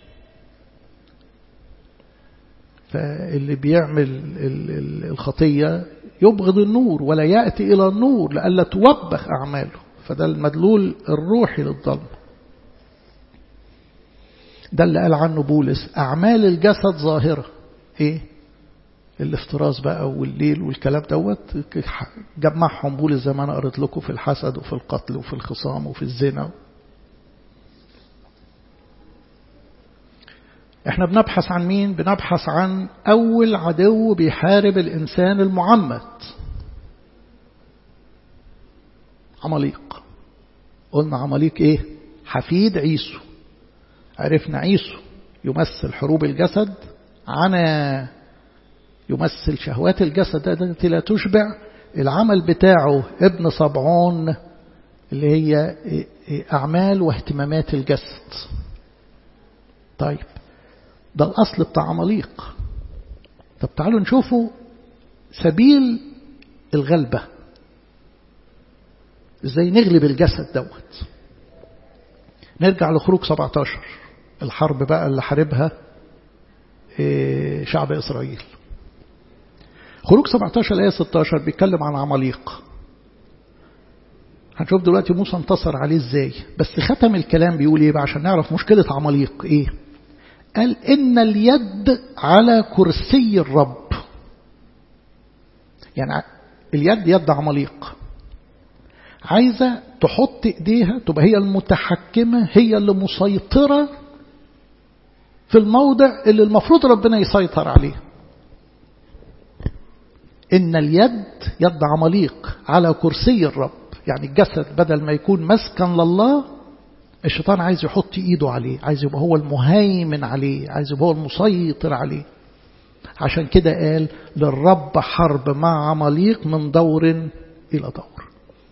فاللي بيعمل الخطية يبغض النور ولا يأتي إلى النور لألا توبخ أعماله فده المدلول الروحي للظلم ده اللي قال عنه بولس أعمال الجسد ظاهرة إيه الافتراس بقى والليل والكلام دوت جمعهم بولس زي ما أنا قريت لكم في الحسد وفي القتل وفي الخصام وفي الزنا احنا بنبحث عن مين بنبحث عن أول عدو بيحارب الإنسان المعمد عماليق قلنا عماليق ايه حفيد عيسو عرفنا عيسو يمثل حروب الجسد عنا يمثل شهوات الجسد التي لا تشبع العمل بتاعه ابن صبعون اللي هي أعمال واهتمامات الجسد طيب ده الأصل بتاع عماليق طب تعالوا نشوفوا سبيل الغلبة ازاي نغلب الجسد دوت نرجع لخروج 17 الحرب بقى اللي حاربها شعب إسرائيل خروج 17 الآية 16 بيتكلم عن عماليق هنشوف دلوقتي موسى انتصر عليه ازاي بس ختم الكلام بيقول ايه بقى عشان نعرف مشكلة عماليق ايه قال ان اليد على كرسي الرب يعني اليد يد عماليق عايزة تحط ايديها تبقى هي المتحكمة هي اللي مسيطرة في الموضع اللي المفروض ربنا يسيطر عليه إن اليد يد عماليق على كرسي الرب يعني الجسد بدل ما يكون مسكن لله الشيطان عايز يحط إيده عليه عايز يبقى هو المهيمن عليه عايز يبقى هو المسيطر عليه عشان كده قال للرب حرب مع عماليق من دور إلى دور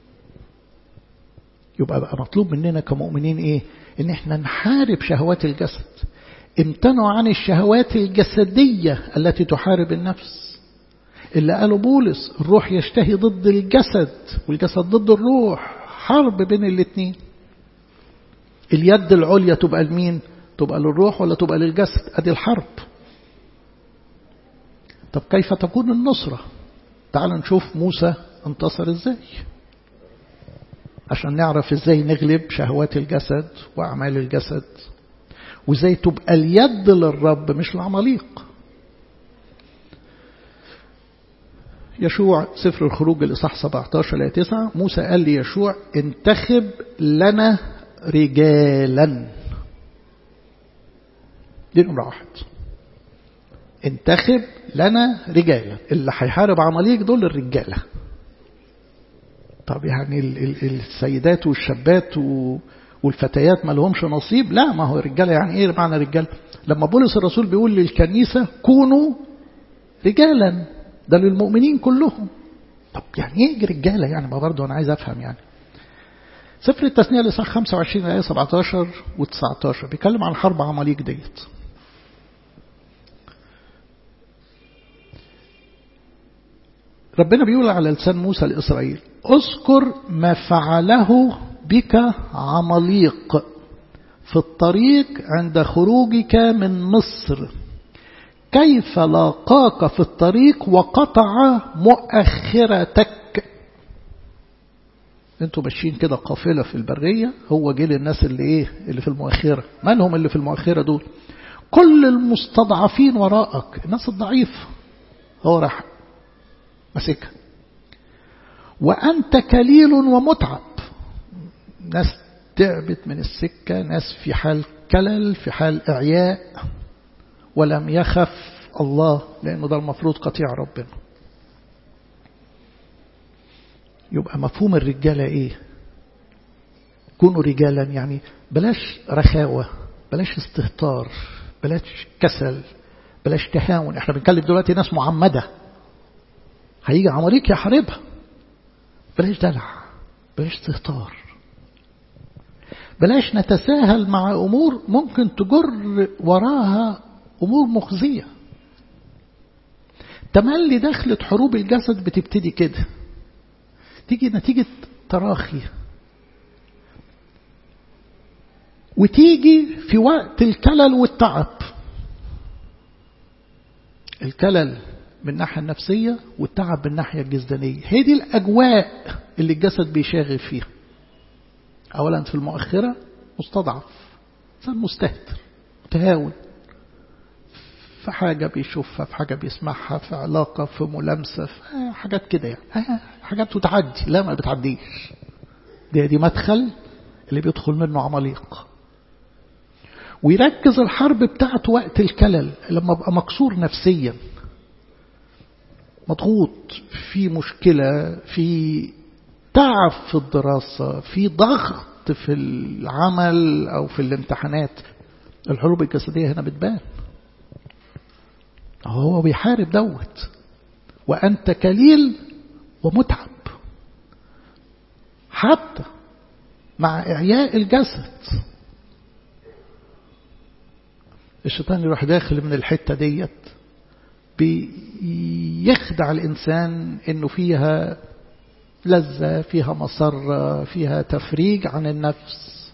يبقى بقى مطلوب مننا كمؤمنين إيه إن احنا نحارب شهوات الجسد امتنعوا عن الشهوات الجسدية التي تحارب النفس اللي قاله بولس الروح يشتهي ضد الجسد والجسد ضد الروح حرب بين الاثنين اليد العليا تبقى لمين تبقى للروح ولا تبقى للجسد ادي الحرب طب كيف تكون النصرة تعال نشوف موسى انتصر ازاي عشان نعرف ازاي نغلب شهوات الجسد واعمال الجسد وازاي تبقى اليد للرب مش العماليق يشوع سفر الخروج الإصحاح 17 لا 9 موسى قال ليشوع انتخب لنا رجالا دي نمرة واحد انتخب لنا رجالا اللي هيحارب عماليق دول الرجالة طب يعني السيدات والشابات والفتيات ما لهمش نصيب لا ما هو رجالة يعني ايه معنى رجال لما بولس الرسول بيقول للكنيسة كونوا رجالا ده للمؤمنين كلهم طب يعني ايه رجالة يعني ما برضه انا عايز افهم يعني سفر التثنية لصح 25 آية 17 و19 بيتكلم عن حرب عماليق ديت ربنا بيقول على لسان موسى لإسرائيل اذكر ما فعله بك عماليق في الطريق عند خروجك من مصر كيف لاقاك في الطريق وقطع مؤخرتك انتوا ماشيين كده قافلة في البرية هو جه للناس اللي ايه اللي في المؤخرة من هم اللي في المؤخرة دول كل المستضعفين وراءك الناس الضعيفة هو راح مسكها وأنت كليل ومتعب ناس تعبت من السكة ناس في حال كلل في حال إعياء ولم يخف الله لأنه ده المفروض قطيع ربنا يبقى مفهوم الرجالة إيه كونوا رجالا يعني بلاش رخاوة بلاش استهتار بلاش كسل بلاش تهاون احنا بنتكلم دلوقتي ناس معمدة هيجي عماليك يحاربها بلاش دلع بلاش استهتار بلاش نتساهل مع أمور ممكن تجر وراها أمور مخزية تملي دخلت حروب الجسد بتبتدي كده تيجي نتيجة تراخي وتيجي في وقت الكلل والتعب الكلل من الناحية النفسية والتعب من الناحية الجسدانية هي دي الأجواء اللي الجسد بيشاغل فيها أولا في المؤخرة مستضعف إنسان مستهتر متهاون في حاجة بيشوفها في حاجة بيسمعها في علاقة في ملامسة في حاجات كده يعني حاجات بتعدي لا ما بتعديش دي, دي مدخل اللي بيدخل منه عماليق ويركز الحرب بتاعته وقت الكلل لما ابقى مكسور نفسيا مضغوط في مشكلة في تعب في الدراسة في ضغط في العمل أو في الامتحانات الحروب الجسدية هنا بتبان هو بيحارب دوت وأنت كليل ومتعب حتى مع إعياء الجسد الشيطان يروح داخل من الحتة ديت بيخدع الإنسان إنه فيها لذة فيها مسرة فيها تفريج عن النفس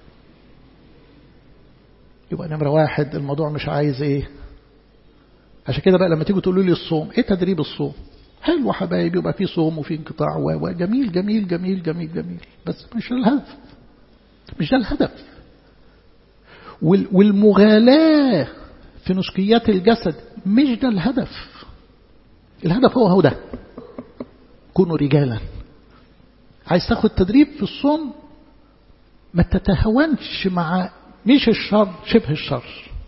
يبقى نمرة واحد الموضوع مش عايز ايه عشان كده بقى لما تيجوا تقولوا لي الصوم ايه تدريب الصوم حلو حبايبي يبقى في صوم وفي انقطاع وجميل جميل جميل جميل جميل بس مش ده الهدف مش ده الهدف والمغالاة في نسكيات الجسد مش ده الهدف الهدف هو هو ده كونوا رجالا عايز تاخد تدريب في الصوم ما تتهاونش مع مش الشر شبه الشر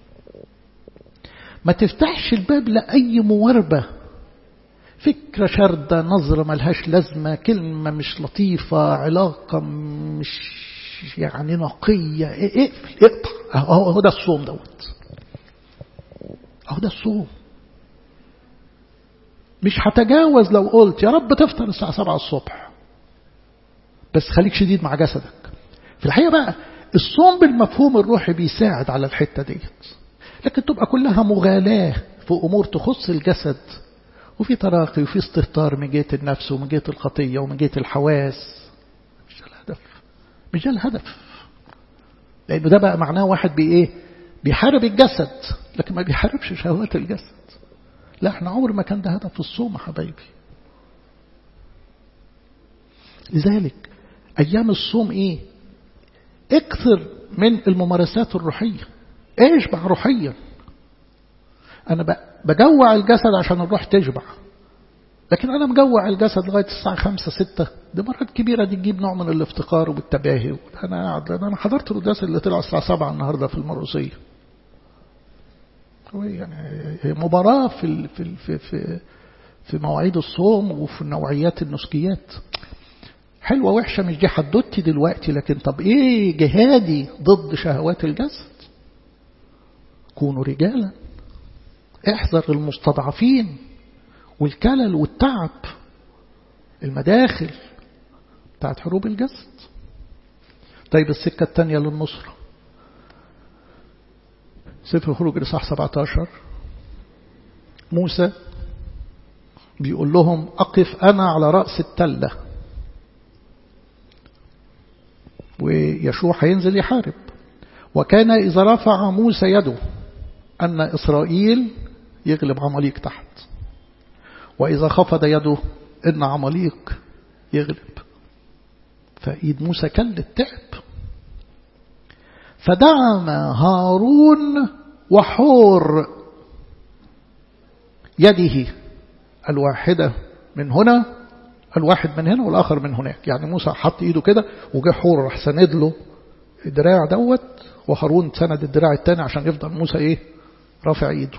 ما تفتحش الباب لأي مواربة فكرة شاردة نظرة ملهاش لازمة كلمة مش لطيفة علاقة مش يعني نقية اقفل اقطع اهو ده الصوم دوت اهو ده الصوم مش هتجاوز لو قلت يا رب تفطر الساعة 7 الصبح بس خليك شديد مع جسدك في الحقيقة بقى الصوم بالمفهوم الروحي بيساعد على الحتة ديت لكن تبقى كلها مغالاة في أمور تخص الجسد وفي تراقي وفي استهتار من جهة النفس ومن جهة الخطية ومن جهة الحواس مش ده الهدف مش ده الهدف لأنه ده بقى معناه واحد بي إيه بيحارب الجسد لكن ما بيحاربش شهوات الجسد لا احنا عمر ما كان ده هدف الصوم حبايبي لذلك أيام الصوم إيه اكثر من الممارسات الروحية اشبع روحيا أنا بجوع الجسد عشان الروح تشبع لكن أنا مجوع الجسد لغاية الساعة خمسة ستة دي مرات كبيرة دي تجيب نوع من الافتقار والتباهي أنا قاعد أنا حضرت القداس اللي طلع الساعة سبعة النهاردة في المروسية يعني مباراة في في في في في مواعيد الصوم وفي نوعيات النسكيات حلوة وحشة مش دي حدوتي دلوقتي لكن طب ايه جهادي ضد شهوات الجسد كونوا رجالا احذر المستضعفين والكلل والتعب المداخل بتاعت حروب الجسد طيب السكة الثانية للنصرة سفر خروج الإصحاح 17 موسى بيقول لهم أقف أنا على رأس التلة ويشوع هينزل يحارب وكان إذا رفع موسى يده أن إسرائيل يغلب عماليق تحت وإذا خفض يده أن عماليق يغلب فإيد موسى كل التعب فدعم هارون وحور يده الواحدة من هنا الواحد من هنا والآخر من هناك يعني موسى حط إيده كده وجه حور راح سند له الدراع دوت وهارون سند الدراع الثاني عشان يفضل موسى إيه رافع إيده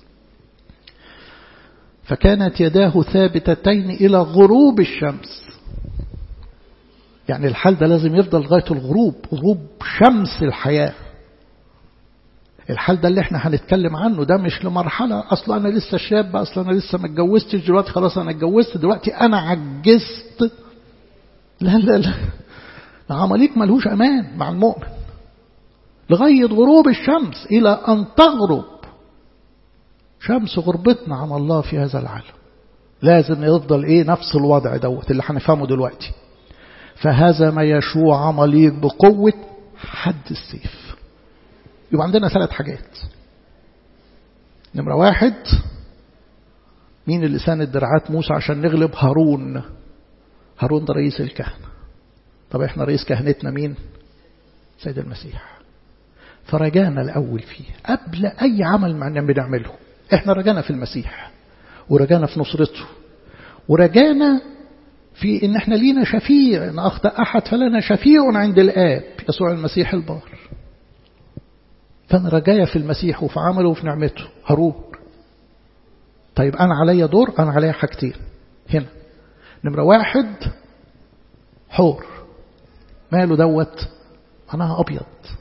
فكانت يداه ثابتتين إلى غروب الشمس يعني الحال ده لازم يفضل لغاية الغروب غروب شمس الحياة الحال ده اللي احنا هنتكلم عنه ده مش لمرحلة أصلا أنا لسه شاب أصلا أنا لسه ما اتجوزتش دلوقتي خلاص أنا اتجوزت دلوقتي أنا عجزت لا لا لا عمليك ملهوش أمان مع المؤمن لغاية غروب الشمس إلى أن تغرب شمس غربتنا عن الله في هذا العالم لازم يفضل إيه نفس الوضع دوت اللي هنفهمه دلوقتي فهذا ما يشوع عمليك بقوة حد السيف يبقى عندنا ثلاث حاجات نمرة واحد مين اللي ساند دراعات موسى عشان نغلب هارون هارون ده رئيس الكهنة طب احنا رئيس كهنتنا مين سيد المسيح فرجانا الأول فيه قبل أي عمل معنا بنعمله احنا رجانا في المسيح ورجانا في نصرته ورجانا في ان احنا لينا شفيع ان اخطا احد فلنا شفيع عند الاب يسوع المسيح البار فأنا رجايا في المسيح وفي عمله وفي نعمته هروح طيب أنا عليا دور أنا عليا حاجتين هنا نمرة واحد حور ماله دوت معناها أبيض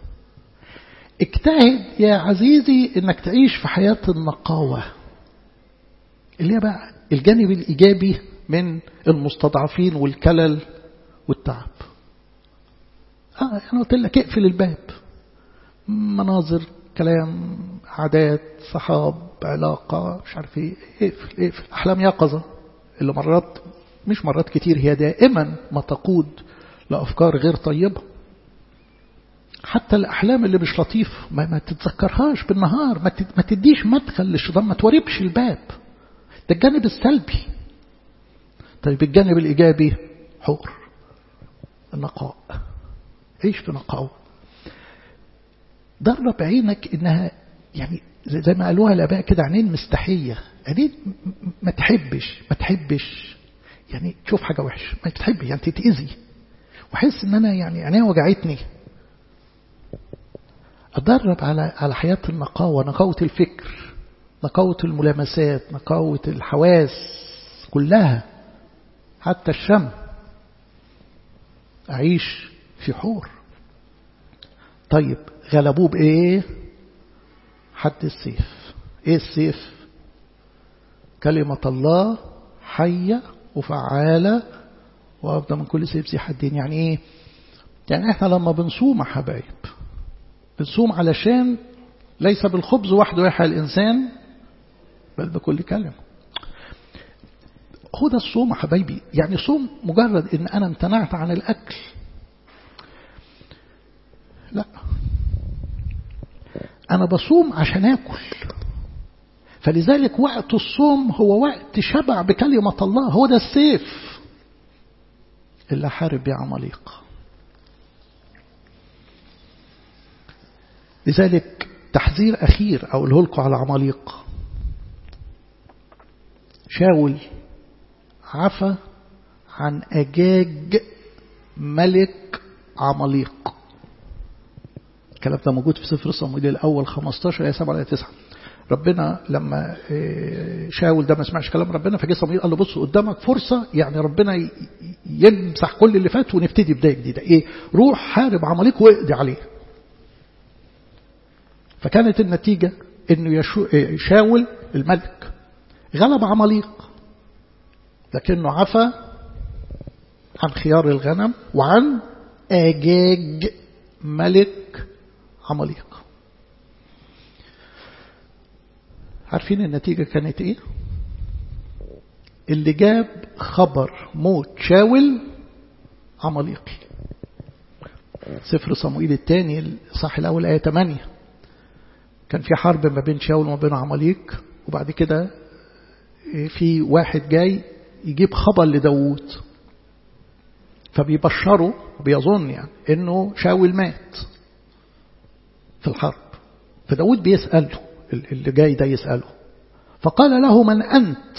اجتهد يا عزيزي انك تعيش في حياة النقاوة اللي هي بقى الجانب الإيجابي من المستضعفين والكلل والتعب آه أنا قلت لك اقفل الباب مناظر كلام عادات صحاب علاقة مش عارف ايه اقفل اقفل أحلام يقظة اللي مرات مش مرات كتير هي دائما ما تقود لأفكار غير طيبة حتى الأحلام اللي مش لطيف ما, ما تتذكرهاش بالنهار ما, ما تديش مدخل للشيطان ما توربش الباب ده الجانب السلبي طيب الجانب الإيجابي حور النقاء عيش في نقاوة درب عينك إنها يعني زي ما قالوها الآباء كده عينين مستحية عينين ما تحبش ما تحبش يعني تشوف حاجة وحشة ما تحب يعني تتأذي وحس ان انا يعني عينيها وجعتني اتدرب على على حياة النقاوة نقاوة الفكر نقاوة الملامسات نقاوة الحواس كلها حتى الشم أعيش في حور طيب غلبوه بإيه حد السيف إيه السيف كلمة الله حية وفعالة وأفضل من كل سيف ذي حدين يعني إيه يعني إحنا لما بنصوم يا حبايب بنصوم علشان ليس بالخبز وحده يحيى الإنسان بل بكل كلمة هو ده الصوم يا حبايبي يعني صوم مجرد ان انا امتنعت عن الاكل لا انا بصوم عشان اكل فلذلك وقت الصوم هو وقت شبع بكلمة الله هو ده السيف اللي حارب بيه عماليق لذلك تحذير أخير أقوله لكم على عماليق شاول عفى عن أجاج ملك عماليق الكلام ده موجود في سفر صمويل الأول 15 آية 7 آية 9 ربنا لما شاول ده ما سمعش كلام ربنا فجه صمويل قال له بص قدامك فرصة يعني ربنا يمسح كل اللي فات ونبتدي بداية جديدة ايه روح حارب عماليق واقضي عليه فكانت النتيجة انه شاول الملك غلب عماليق لكنه عفى عن خيار الغنم وعن آجاج ملك عماليق عارفين النتيجة كانت ايه اللي جاب خبر موت شاول عماليقي سفر صموئيل الثاني صح الأول آية 8 كان في حرب ما بين شاول وما بين عماليق وبعد كده في واحد جاي يجيب خبر لداوود فبيبشره بيظن يعني انه شاول مات في الحرب فداود بيسأله اللي جاي ده يسأله فقال له من أنت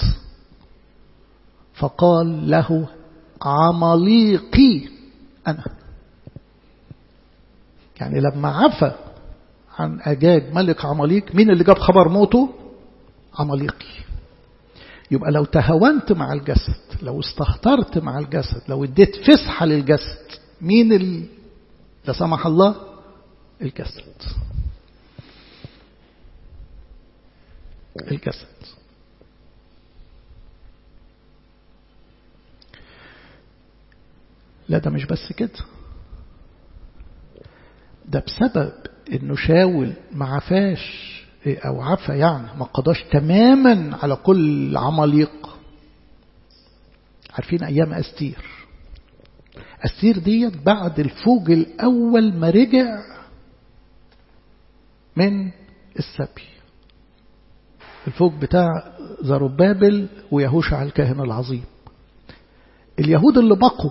فقال له عماليقي أنا يعني لما عفى عن أجاج ملك عماليق مين اللي جاب خبر موته عماليقي يبقى لو تهاونت مع الجسد لو استهترت مع الجسد لو اديت فسحة للجسد مين اللي لا سمح الله الجسد الجسد لا ده مش بس كده ده بسبب انه شاول ما عفاش او عفى يعني ما قضاش تماما على كل عماليق عارفين ايام استير استير ديت بعد الفوج الاول ما رجع من السبي الفوج بتاع زربابل ويهوشع الكاهن العظيم اليهود اللي بقوا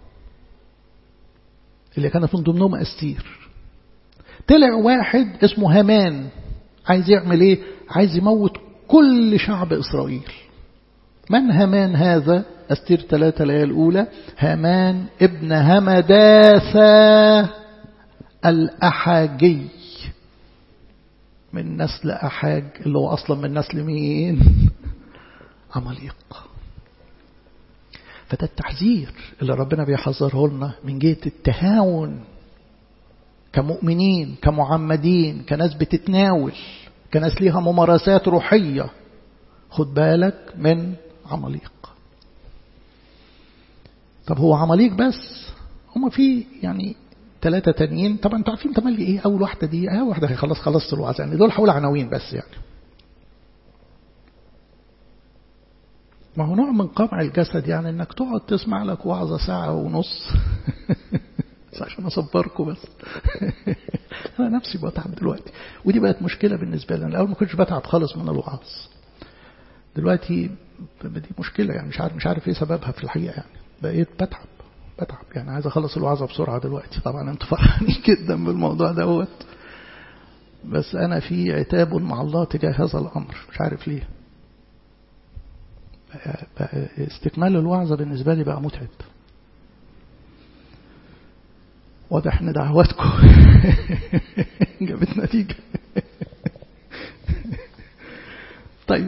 اللي كانت من ضمنهم أستير طلع واحد اسمه هامان عايز يعمل ايه عايز يموت كل شعب إسرائيل من هامان هذا أستير ثلاثة الآية الأولى هامان ابن همداثة الأحاجي من نسل أحاج اللي هو أصلا من نسل مين عماليق فده التحذير اللي ربنا بيحذره لنا من جهة التهاون كمؤمنين كمعمدين كناس بتتناول كناس ليها ممارسات روحية خد بالك من عماليق طب هو عماليق بس هما في يعني ثلاثة تانيين طبعا انتوا عارفين تملي ايه اول واحدة دي اه واحدة خلاص خلصت الوعظ يعني دول حول عناوين بس يعني ما هو نوع من قمع الجسد يعني انك تقعد تسمع لك وعظة ساعة ونص بس عشان اصبركم بس انا نفسي بتعب دلوقتي ودي بقت مشكلة بالنسبة لي انا الاول ما كنتش بتعب خالص من الوعظ دلوقتي دي مشكلة يعني مش عارف مش عارف ايه سببها في الحقيقة يعني بقيت بتعب بتعب يعني عايز اخلص الوعظة بسرعة دلوقتي طبعا انتوا فرحانين جدا بالموضوع دوت بس انا في عتاب مع الله تجاه هذا الامر مش عارف ليه بقى استكمال الوعظة بالنسبة لي بقى متعب واضح ان دعواتكم جابت نتيجة طيب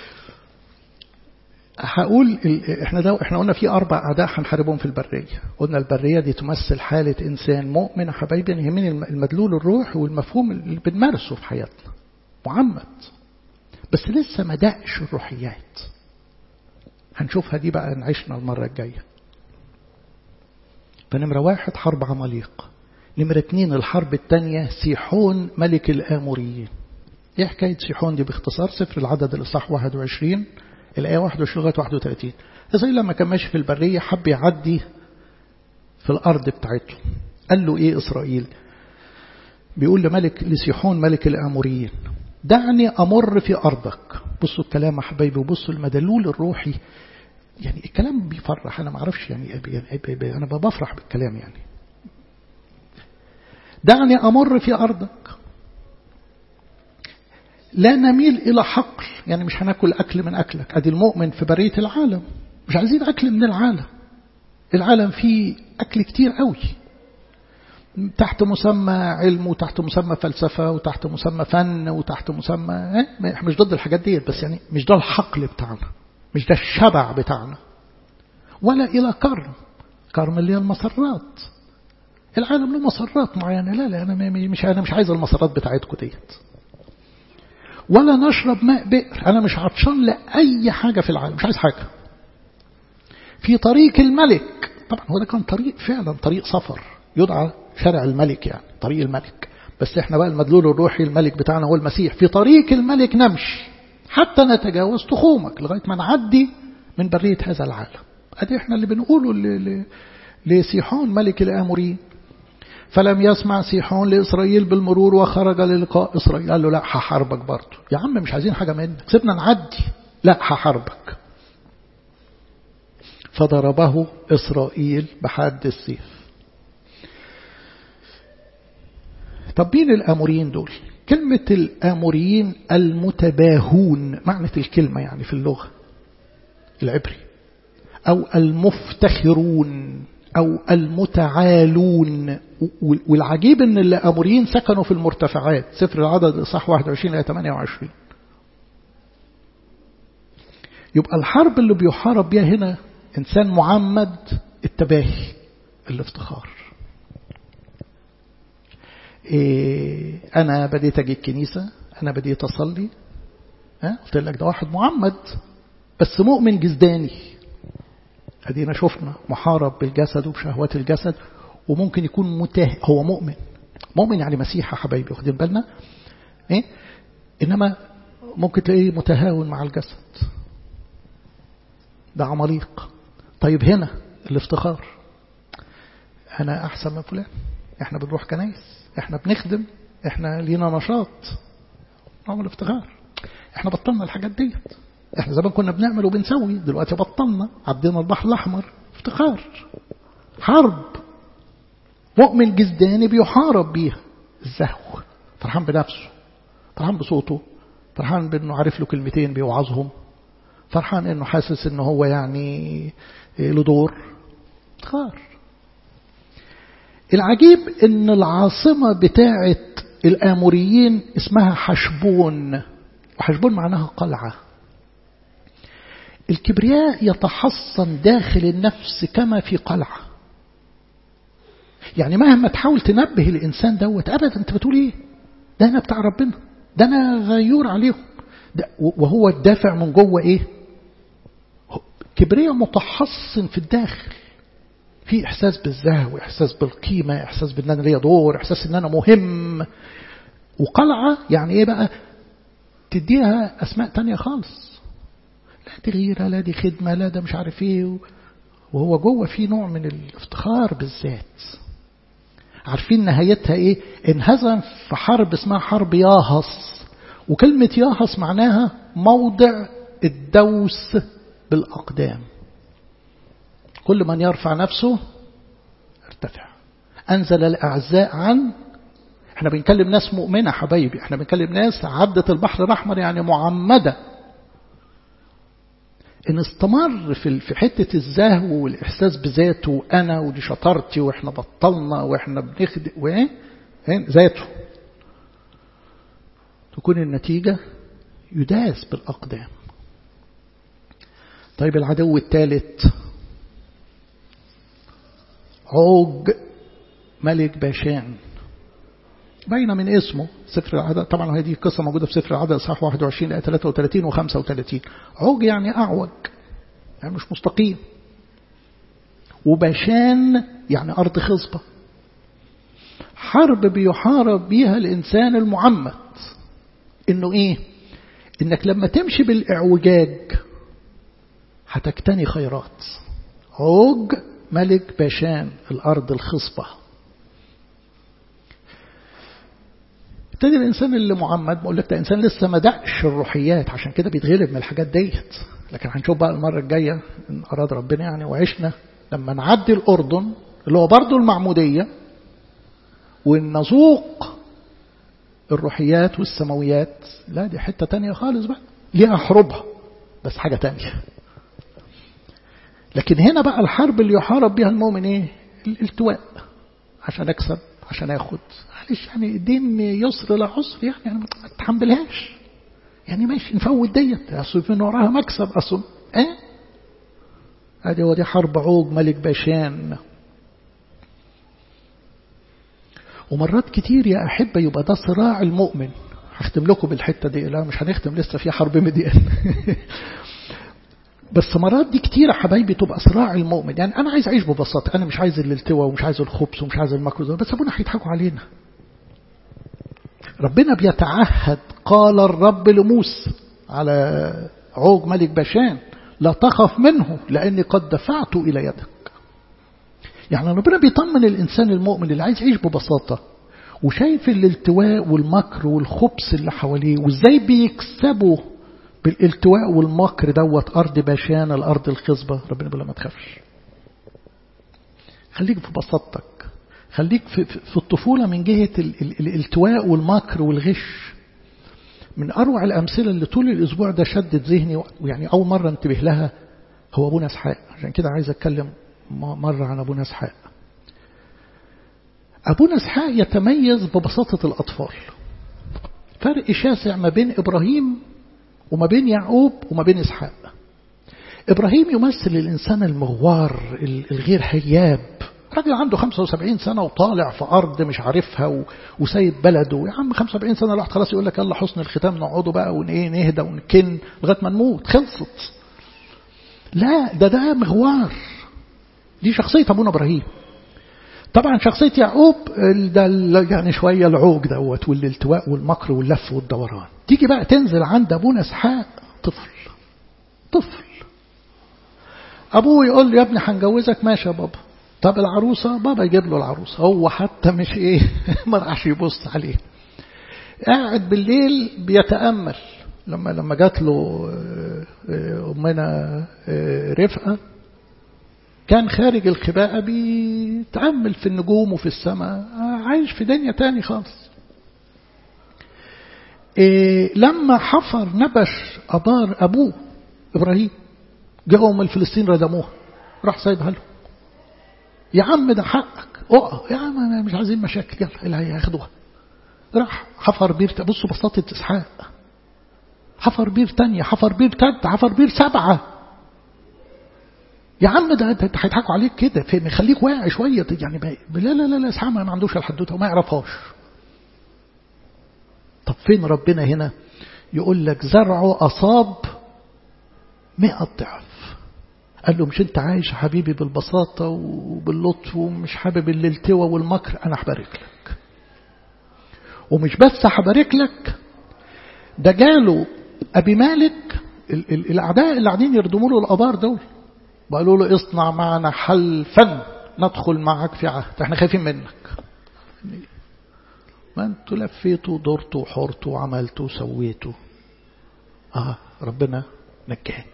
هقول احنا ده احنا قلنا في اربع اعداء هنحاربهم في البريه قلنا البريه دي تمثل حاله انسان مؤمن حبايبي يهمني المدلول الروح والمفهوم اللي بنمارسه في حياتنا معمد بس لسه ما دقش الروحيات هنشوفها دي بقى نعيشنا المره الجايه فنمره واحد حرب عماليق نمره اتنين الحرب الثانيه سيحون ملك الاموريين ايه حكايه سيحون دي باختصار سفر العدد الاصحاح 21 الآية 21 لغاية 31 إسرائيل لما كان ماشي في البرية حب يعدي في الأرض بتاعته قال له إيه إسرائيل بيقول لملك لسيحون ملك الآموريين دعني أمر في أرضك بصوا الكلام يا حبايبي وبصوا المدلول الروحي يعني الكلام بيفرح أنا ما أعرفش يعني أنا بفرح بالكلام يعني دعني أمر في أرضك لا نميل إلى حقل يعني مش هناكل أكل من أكلك أدي المؤمن في برية العالم مش عايزين أكل من العالم العالم فيه أكل كتير قوي تحت مسمى علم وتحت مسمى فلسفة وتحت مسمى فن وتحت مسمى مش ضد الحاجات دي بس يعني مش ده الحقل بتاعنا مش ده الشبع بتاعنا ولا إلى كرم كرم اللي هي المسرات العالم له مسرات معينة لا لا أنا مش أنا مش عايز المسرات بتاعتكم ديت ولا نشرب ماء بئر أنا مش عطشان لأي حاجة في العالم مش عايز حاجة في طريق الملك طبعا هو ده كان طريق فعلا طريق سفر يدعى شارع الملك يعني طريق الملك بس احنا بقى المدلول الروحي الملك بتاعنا هو المسيح في طريق الملك نمشي حتى نتجاوز تخومك لغاية ما نعدي من برية هذا العالم ادي احنا اللي بنقوله لسيحون ملك الآموريين فلم يسمع سيحون لإسرائيل بالمرور وخرج للقاء إسرائيل قال له لا هحاربك برضه يا عم مش عايزين حاجة منك سيبنا نعدي لا هحاربك فضربه إسرائيل بحد السيف طب مين الآموريين دول كلمة الآموريين المتباهون معنى الكلمة يعني في اللغة العبري أو المفتخرون أو المتعالون والعجيب أن الأموريين سكنوا في المرتفعات سفر العدد صح 21 إلى 28 يبقى الحرب اللي بيحارب بها هنا إنسان معمد التباهي الافتخار إيه أنا بديت أجي الكنيسة أنا بديت أصلي ها قلت لك ده واحد معمد بس مؤمن جزداني ادينا شفنا محارب بالجسد وبشهوات الجسد وممكن يكون مته هو مؤمن مؤمن يعني مسيح يا حبايبي واخدين بالنا ايه انما ممكن تلاقيه متهاون مع الجسد ده عماليق طيب هنا الافتخار انا احسن من فلان احنا بنروح كنايس احنا بنخدم احنا لينا نشاط نوع الافتخار احنا بطلنا الحاجات ديت احنا زمان كنا بنعمل وبنسوي دلوقتي بطلنا عدينا البحر الأحمر افتخار حرب مؤمن جزداني بيحارب بيها الزهو فرحان بنفسه فرحان بصوته فرحان بانه عارف له كلمتين بيوعظهم فرحان انه حاسس انه هو يعني له دور افتخار العجيب ان العاصمة بتاعة الآموريين اسمها حشبون وحشبون معناها قلعة الكبرياء يتحصن داخل النفس كما في قلعة يعني مهما تحاول تنبه الإنسان دوت أبدا أنت بتقول إيه ده أنا بتاع ربنا ده أنا غيور عليهم ده وهو الدافع من جوه إيه كبرياء متحصن في الداخل في إحساس بالزهو إحساس بالقيمة إحساس بأن أنا ليا دور إحساس أن أنا مهم وقلعة يعني إيه بقى تديها أسماء تانية خالص لا دي غيرة لا دي خدمة لا ده مش عارف إيه وهو جوه في نوع من الافتخار بالذات عارفين نهايتها إيه انهزم في حرب اسمها حرب ياهص وكلمة ياهص معناها موضع الدوس بالأقدام كل من يرفع نفسه ارتفع أنزل الأعزاء عن احنا بنكلم ناس مؤمنة حبايبي احنا بنكلم ناس عدت البحر الأحمر يعني معمدة ان استمر في في حتة الزهو والإحساس بذاته أنا ودي شطارتي وإحنا بطلنا وإحنا بنخدم وإيه ذاته تكون النتيجة يداس بالأقدام طيب العدو الثالث عوج ملك باشان باين من اسمه سفر العدد طبعا هذه القصة موجودة في سفر العدد صح 21 آية 33 و 35 عوج يعني أعوج يعني مش مستقيم وباشان يعني أرض خصبة حرب بيحارب بيها الإنسان المعمد إنه إيه إنك لما تمشي بالإعوجاج هتكتني خيرات عوج ملك باشان الأرض الخصبة ابتدي الإنسان اللي معمد بقول لك ده إنسان لسه ما دقش الروحيات عشان كده بيتغلب من الحاجات ديت لكن هنشوف بقى المرة الجاية إن أراد ربنا يعني وعشنا لما نعدي الأردن اللي هو برضه المعمودية ونذوق الروحيات والسماويات لا دي حتة تانية خالص بقى ليها حروبها بس حاجة تانية لكن هنا بقى الحرب اللي يحارب بها المؤمن ايه الالتواء عشان اكسب عشان اخد معلش يعني الدين يسر لا عسر يعني, يعني ما تحملهاش يعني ماشي نفوت ديت اصل في وراها مكسب اصل ايه ادي هو دي حرب عوج ملك باشان ومرات كتير يا أحبة يبقى ده صراع المؤمن هختم لكم بالحتة دي لا مش هنختم لسه في حرب مديان بس مرات دي كتيرة حبايبي تبقى صراع المؤمن يعني أنا عايز أعيش ببساطة أنا مش عايز الالتواء ومش عايز الخبز ومش عايز المكر بس أبونا هيضحكوا علينا ربنا بيتعهد قال الرب لموسى على عوج ملك باشان لا تخف منه لأني قد دفعت إلى يدك يعني ربنا بيطمن الإنسان المؤمن اللي عايز يعيش ببساطة وشايف الالتواء والمكر والخبث اللي حواليه وازاي بيكسبوا بالالتواء والمكر دوت أرض باشان الأرض الخصبة ربنا بيقول ما تخافش خليك في بساطتك خليك في, في الطفولة من جهة الالتواء والمكر والغش من أروع الأمثلة اللي طول الأسبوع ده شدت ذهني ويعني أول مرة انتبه لها هو أبونا اسحاق عشان كده عايز أتكلم مرة عن أبونا اسحاق أبونا اسحاق يتميز ببساطة الأطفال فرق شاسع ما بين إبراهيم وما بين يعقوب وما بين إسحاق إبراهيم يمثل الإنسان المغوار الغير هياب راجل عنده 75 سنة وطالع في أرض مش عارفها وسايب بلده يا عم 75 سنة الواحد خلاص يقول لك يلا حسن الختام نقعدوا بقى ونيه نهدى ونكن لغاية ما نموت خلصت لا ده ده مغوار دي شخصية أبونا إبراهيم طبعا شخصية يعقوب ده يعني شوية العوج دوت والالتواء والمكر واللف والدوران تيجي بقى تنزل عند أبونا اسحاق طفل طفل أبوه يقول له يا ابني هنجوزك ماشي يا بابا طب العروسة بابا يجيب له العروسة هو حتى مش ايه ما راحش يبص عليه قاعد بالليل بيتأمل لما لما جات له أمنا رفقة كان خارج الخباءة بيتأمل في النجوم وفي السماء عايش في دنيا تاني خالص إيه لما حفر نبش أبار أبوه إبراهيم جاءوا من الفلسطين ردموها راح سايبها له يا عم ده حقك اقع يا عم مش عايزين مشاكل يلا اللي هياخدوها راح حفر بير بصوا بساطة إسحاق حفر بير تانية حفر بير تالتة حفر بير سبعة يا عم ده هيضحكوا عليك كده فين خليك واعي شوية يعني لا لا لا لا اسحاق ما عندوش الحدوته وما يعرفهاش طب فين ربنا هنا يقول لك زرعه أصاب مئة ضعف قال له مش انت عايش يا حبيبي بالبساطة وباللطف ومش حابب الالتوى والمكر أنا هبارك لك ومش بس هبارك لك ده جاله أبي مالك الأعداء اللي قاعدين يردموا له الأبار دول وقالوا له اصنع معنا حلفا ندخل معك في عهد احنا خايفين منك ما انتوا لفيتوا ودرتوا وحرتوا وعملتوا وسويتوا اه ربنا نجاه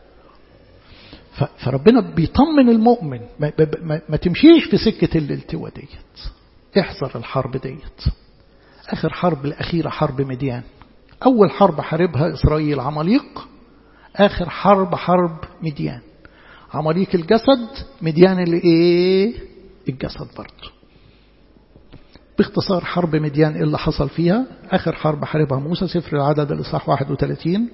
فربنا بيطمن المؤمن ما, ما, ما تمشيش في سكة الالتواء ديت احذر الحرب ديت آخر حرب الأخيرة حرب مديان أول حرب حاربها إسرائيل عماليق آخر حرب حرب مديان عماليق الجسد مديان الايه الجسد برضه باختصار حرب مديان إيه اللي حصل فيها آخر حرب حاربها موسى سفر العدد الإصحاح 31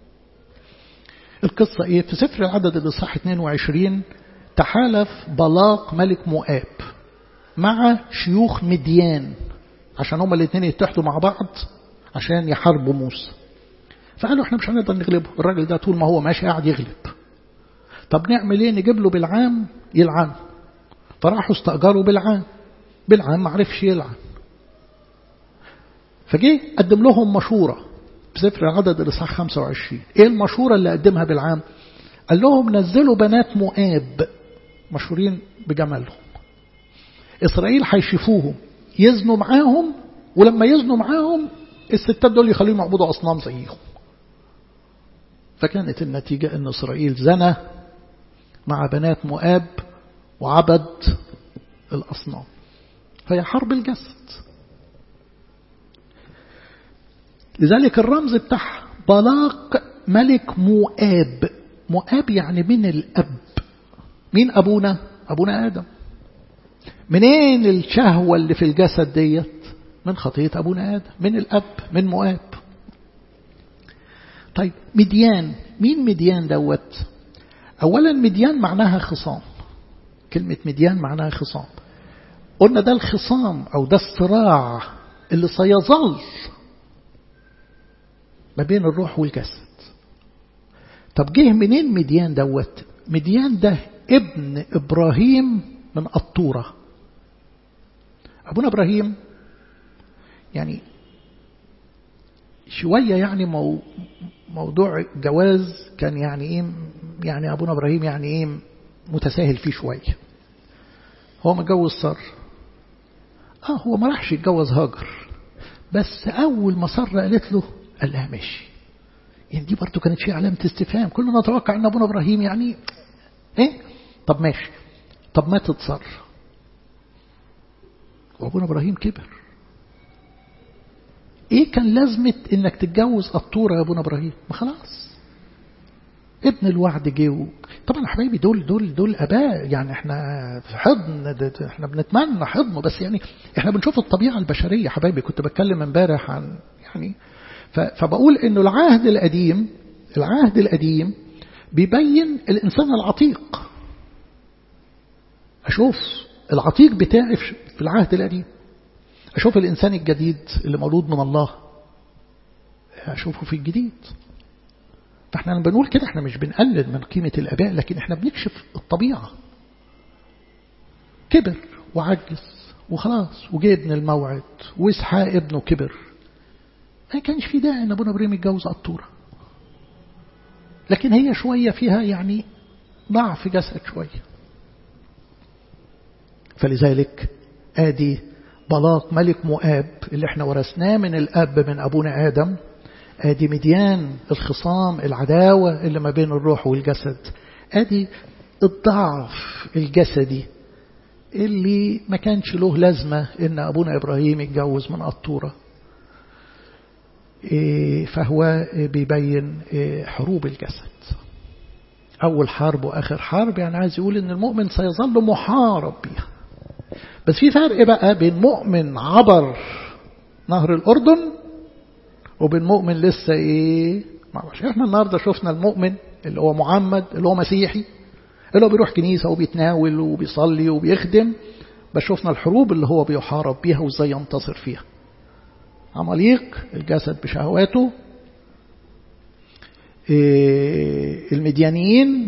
القصة إيه في سفر العدد الإصحاح 22 تحالف بلاق ملك مؤاب مع شيوخ مديان عشان هما الاثنين يتحدوا مع بعض عشان يحاربوا موسى فقالوا احنا مش هنقدر نغلبه الراجل ده طول ما هو ماشي قاعد يغلب طب نعمل ايه نجيب له بالعام يلعن فراحوا استأجروا بالعام بالعام ما عرفش يلعن فجه قدم لهم مشورة بسفر العدد الإصحاح 25 ايه المشورة اللي قدمها بالعام قال لهم نزلوا بنات مؤاب مشهورين بجمالهم إسرائيل هيشوفوهم يزنوا معاهم ولما يزنوا معاهم الستات دول يخليهم يعبدوا أصنام زيهم فكانت النتيجة أن إسرائيل زنى مع بنات مؤاب وعبد الأصنام فهي حرب الجسد لذلك الرمز بتاعها بلاق ملك مؤاب مؤاب يعني من الأب مين أبونا أبونا آدم منين الشهوة اللي في الجسد ديت من خطية أبونا آدم من الأب من مؤاب طيب مديان مين مديان دوت أولا مديان معناها خصام كلمة مديان معناها خصام قلنا ده الخصام أو ده الصراع اللي سيظل ما بين الروح والجسد طب جه منين مديان دوت مديان ده ابن إبراهيم من قطورة أبونا إبراهيم يعني شوية يعني مو موضوع جواز كان يعني ايه يعني ابونا ابراهيم يعني ايه متساهل فيه شوية هو متجوز صار اه هو ما راحش يتجوز هاجر بس اول ما صار قالت له قال لها ماشي يعني دي برضه كانت فيها علامة استفهام كلنا نتوقع ان ابونا ابراهيم يعني ايه طب ماشي طب ما تتصر وابونا ابراهيم كبر ايه كان لازمة انك تتجوز قطورة يا ابونا ابراهيم ما خلاص ابن الوعد جه طبعا يا حبايبي دول دول دول اباء يعني احنا في حضن احنا بنتمنى حضنه بس يعني احنا بنشوف الطبيعه البشريه حبايبي كنت بتكلم امبارح عن يعني فبقول انه العهد القديم العهد القديم بيبين الانسان العتيق اشوف العتيق بتاعي في العهد القديم أشوف الإنسان الجديد اللي مولود من الله أشوفه في الجديد فإحنا بنقول كده إحنا مش بنقلل من قيمة الآباء لكن إحنا بنكشف الطبيعة كبر وعجز وخلاص وجه ابن الموعد وإسحاق ابنه كبر ما كانش في داعي إن أبونا إبراهيم يتجوز قطورة لكن هي شوية فيها يعني ضعف جسد شوية فلذلك آدي بلاط ملك مؤاب اللي احنا ورثناه من الأب من أبونا آدم آدي مديان الخصام العداوة اللي ما بين الروح والجسد آدي الضعف الجسدي اللي ما كانش له لازمة إن أبونا إبراهيم يتجوز من قطورة فهو بيبين حروب الجسد أول حرب وآخر حرب يعني عايز يقول إن المؤمن سيظل محارب بيها بس في فرق بقى بين مؤمن عبر نهر الأردن وبين مؤمن لسه إيه معرفش إحنا النهاردة شفنا المؤمن اللي هو معمد اللي هو مسيحي اللي هو بيروح كنيسة وبيتناول وبيصلي وبيخدم بس شفنا الحروب اللي هو بيحارب بيها وازاي ينتصر فيها عماليق الجسد بشهواته المديانيين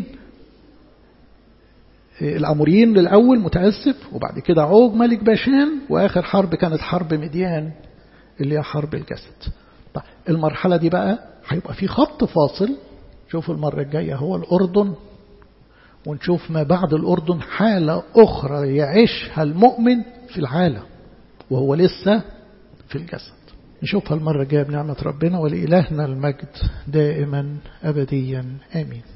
الأموريين للأول متأسف وبعد كده عوج ملك باشان وآخر حرب كانت حرب مديان اللي هي حرب الجسد طيب المرحلة دي بقى هيبقى في خط فاصل شوفوا المرة الجاية هو الأردن ونشوف ما بعد الأردن حالة أخرى يعيشها المؤمن في العالم وهو لسه في الجسد نشوفها المرة الجاية بنعمة ربنا ولإلهنا المجد دائما أبديا آمين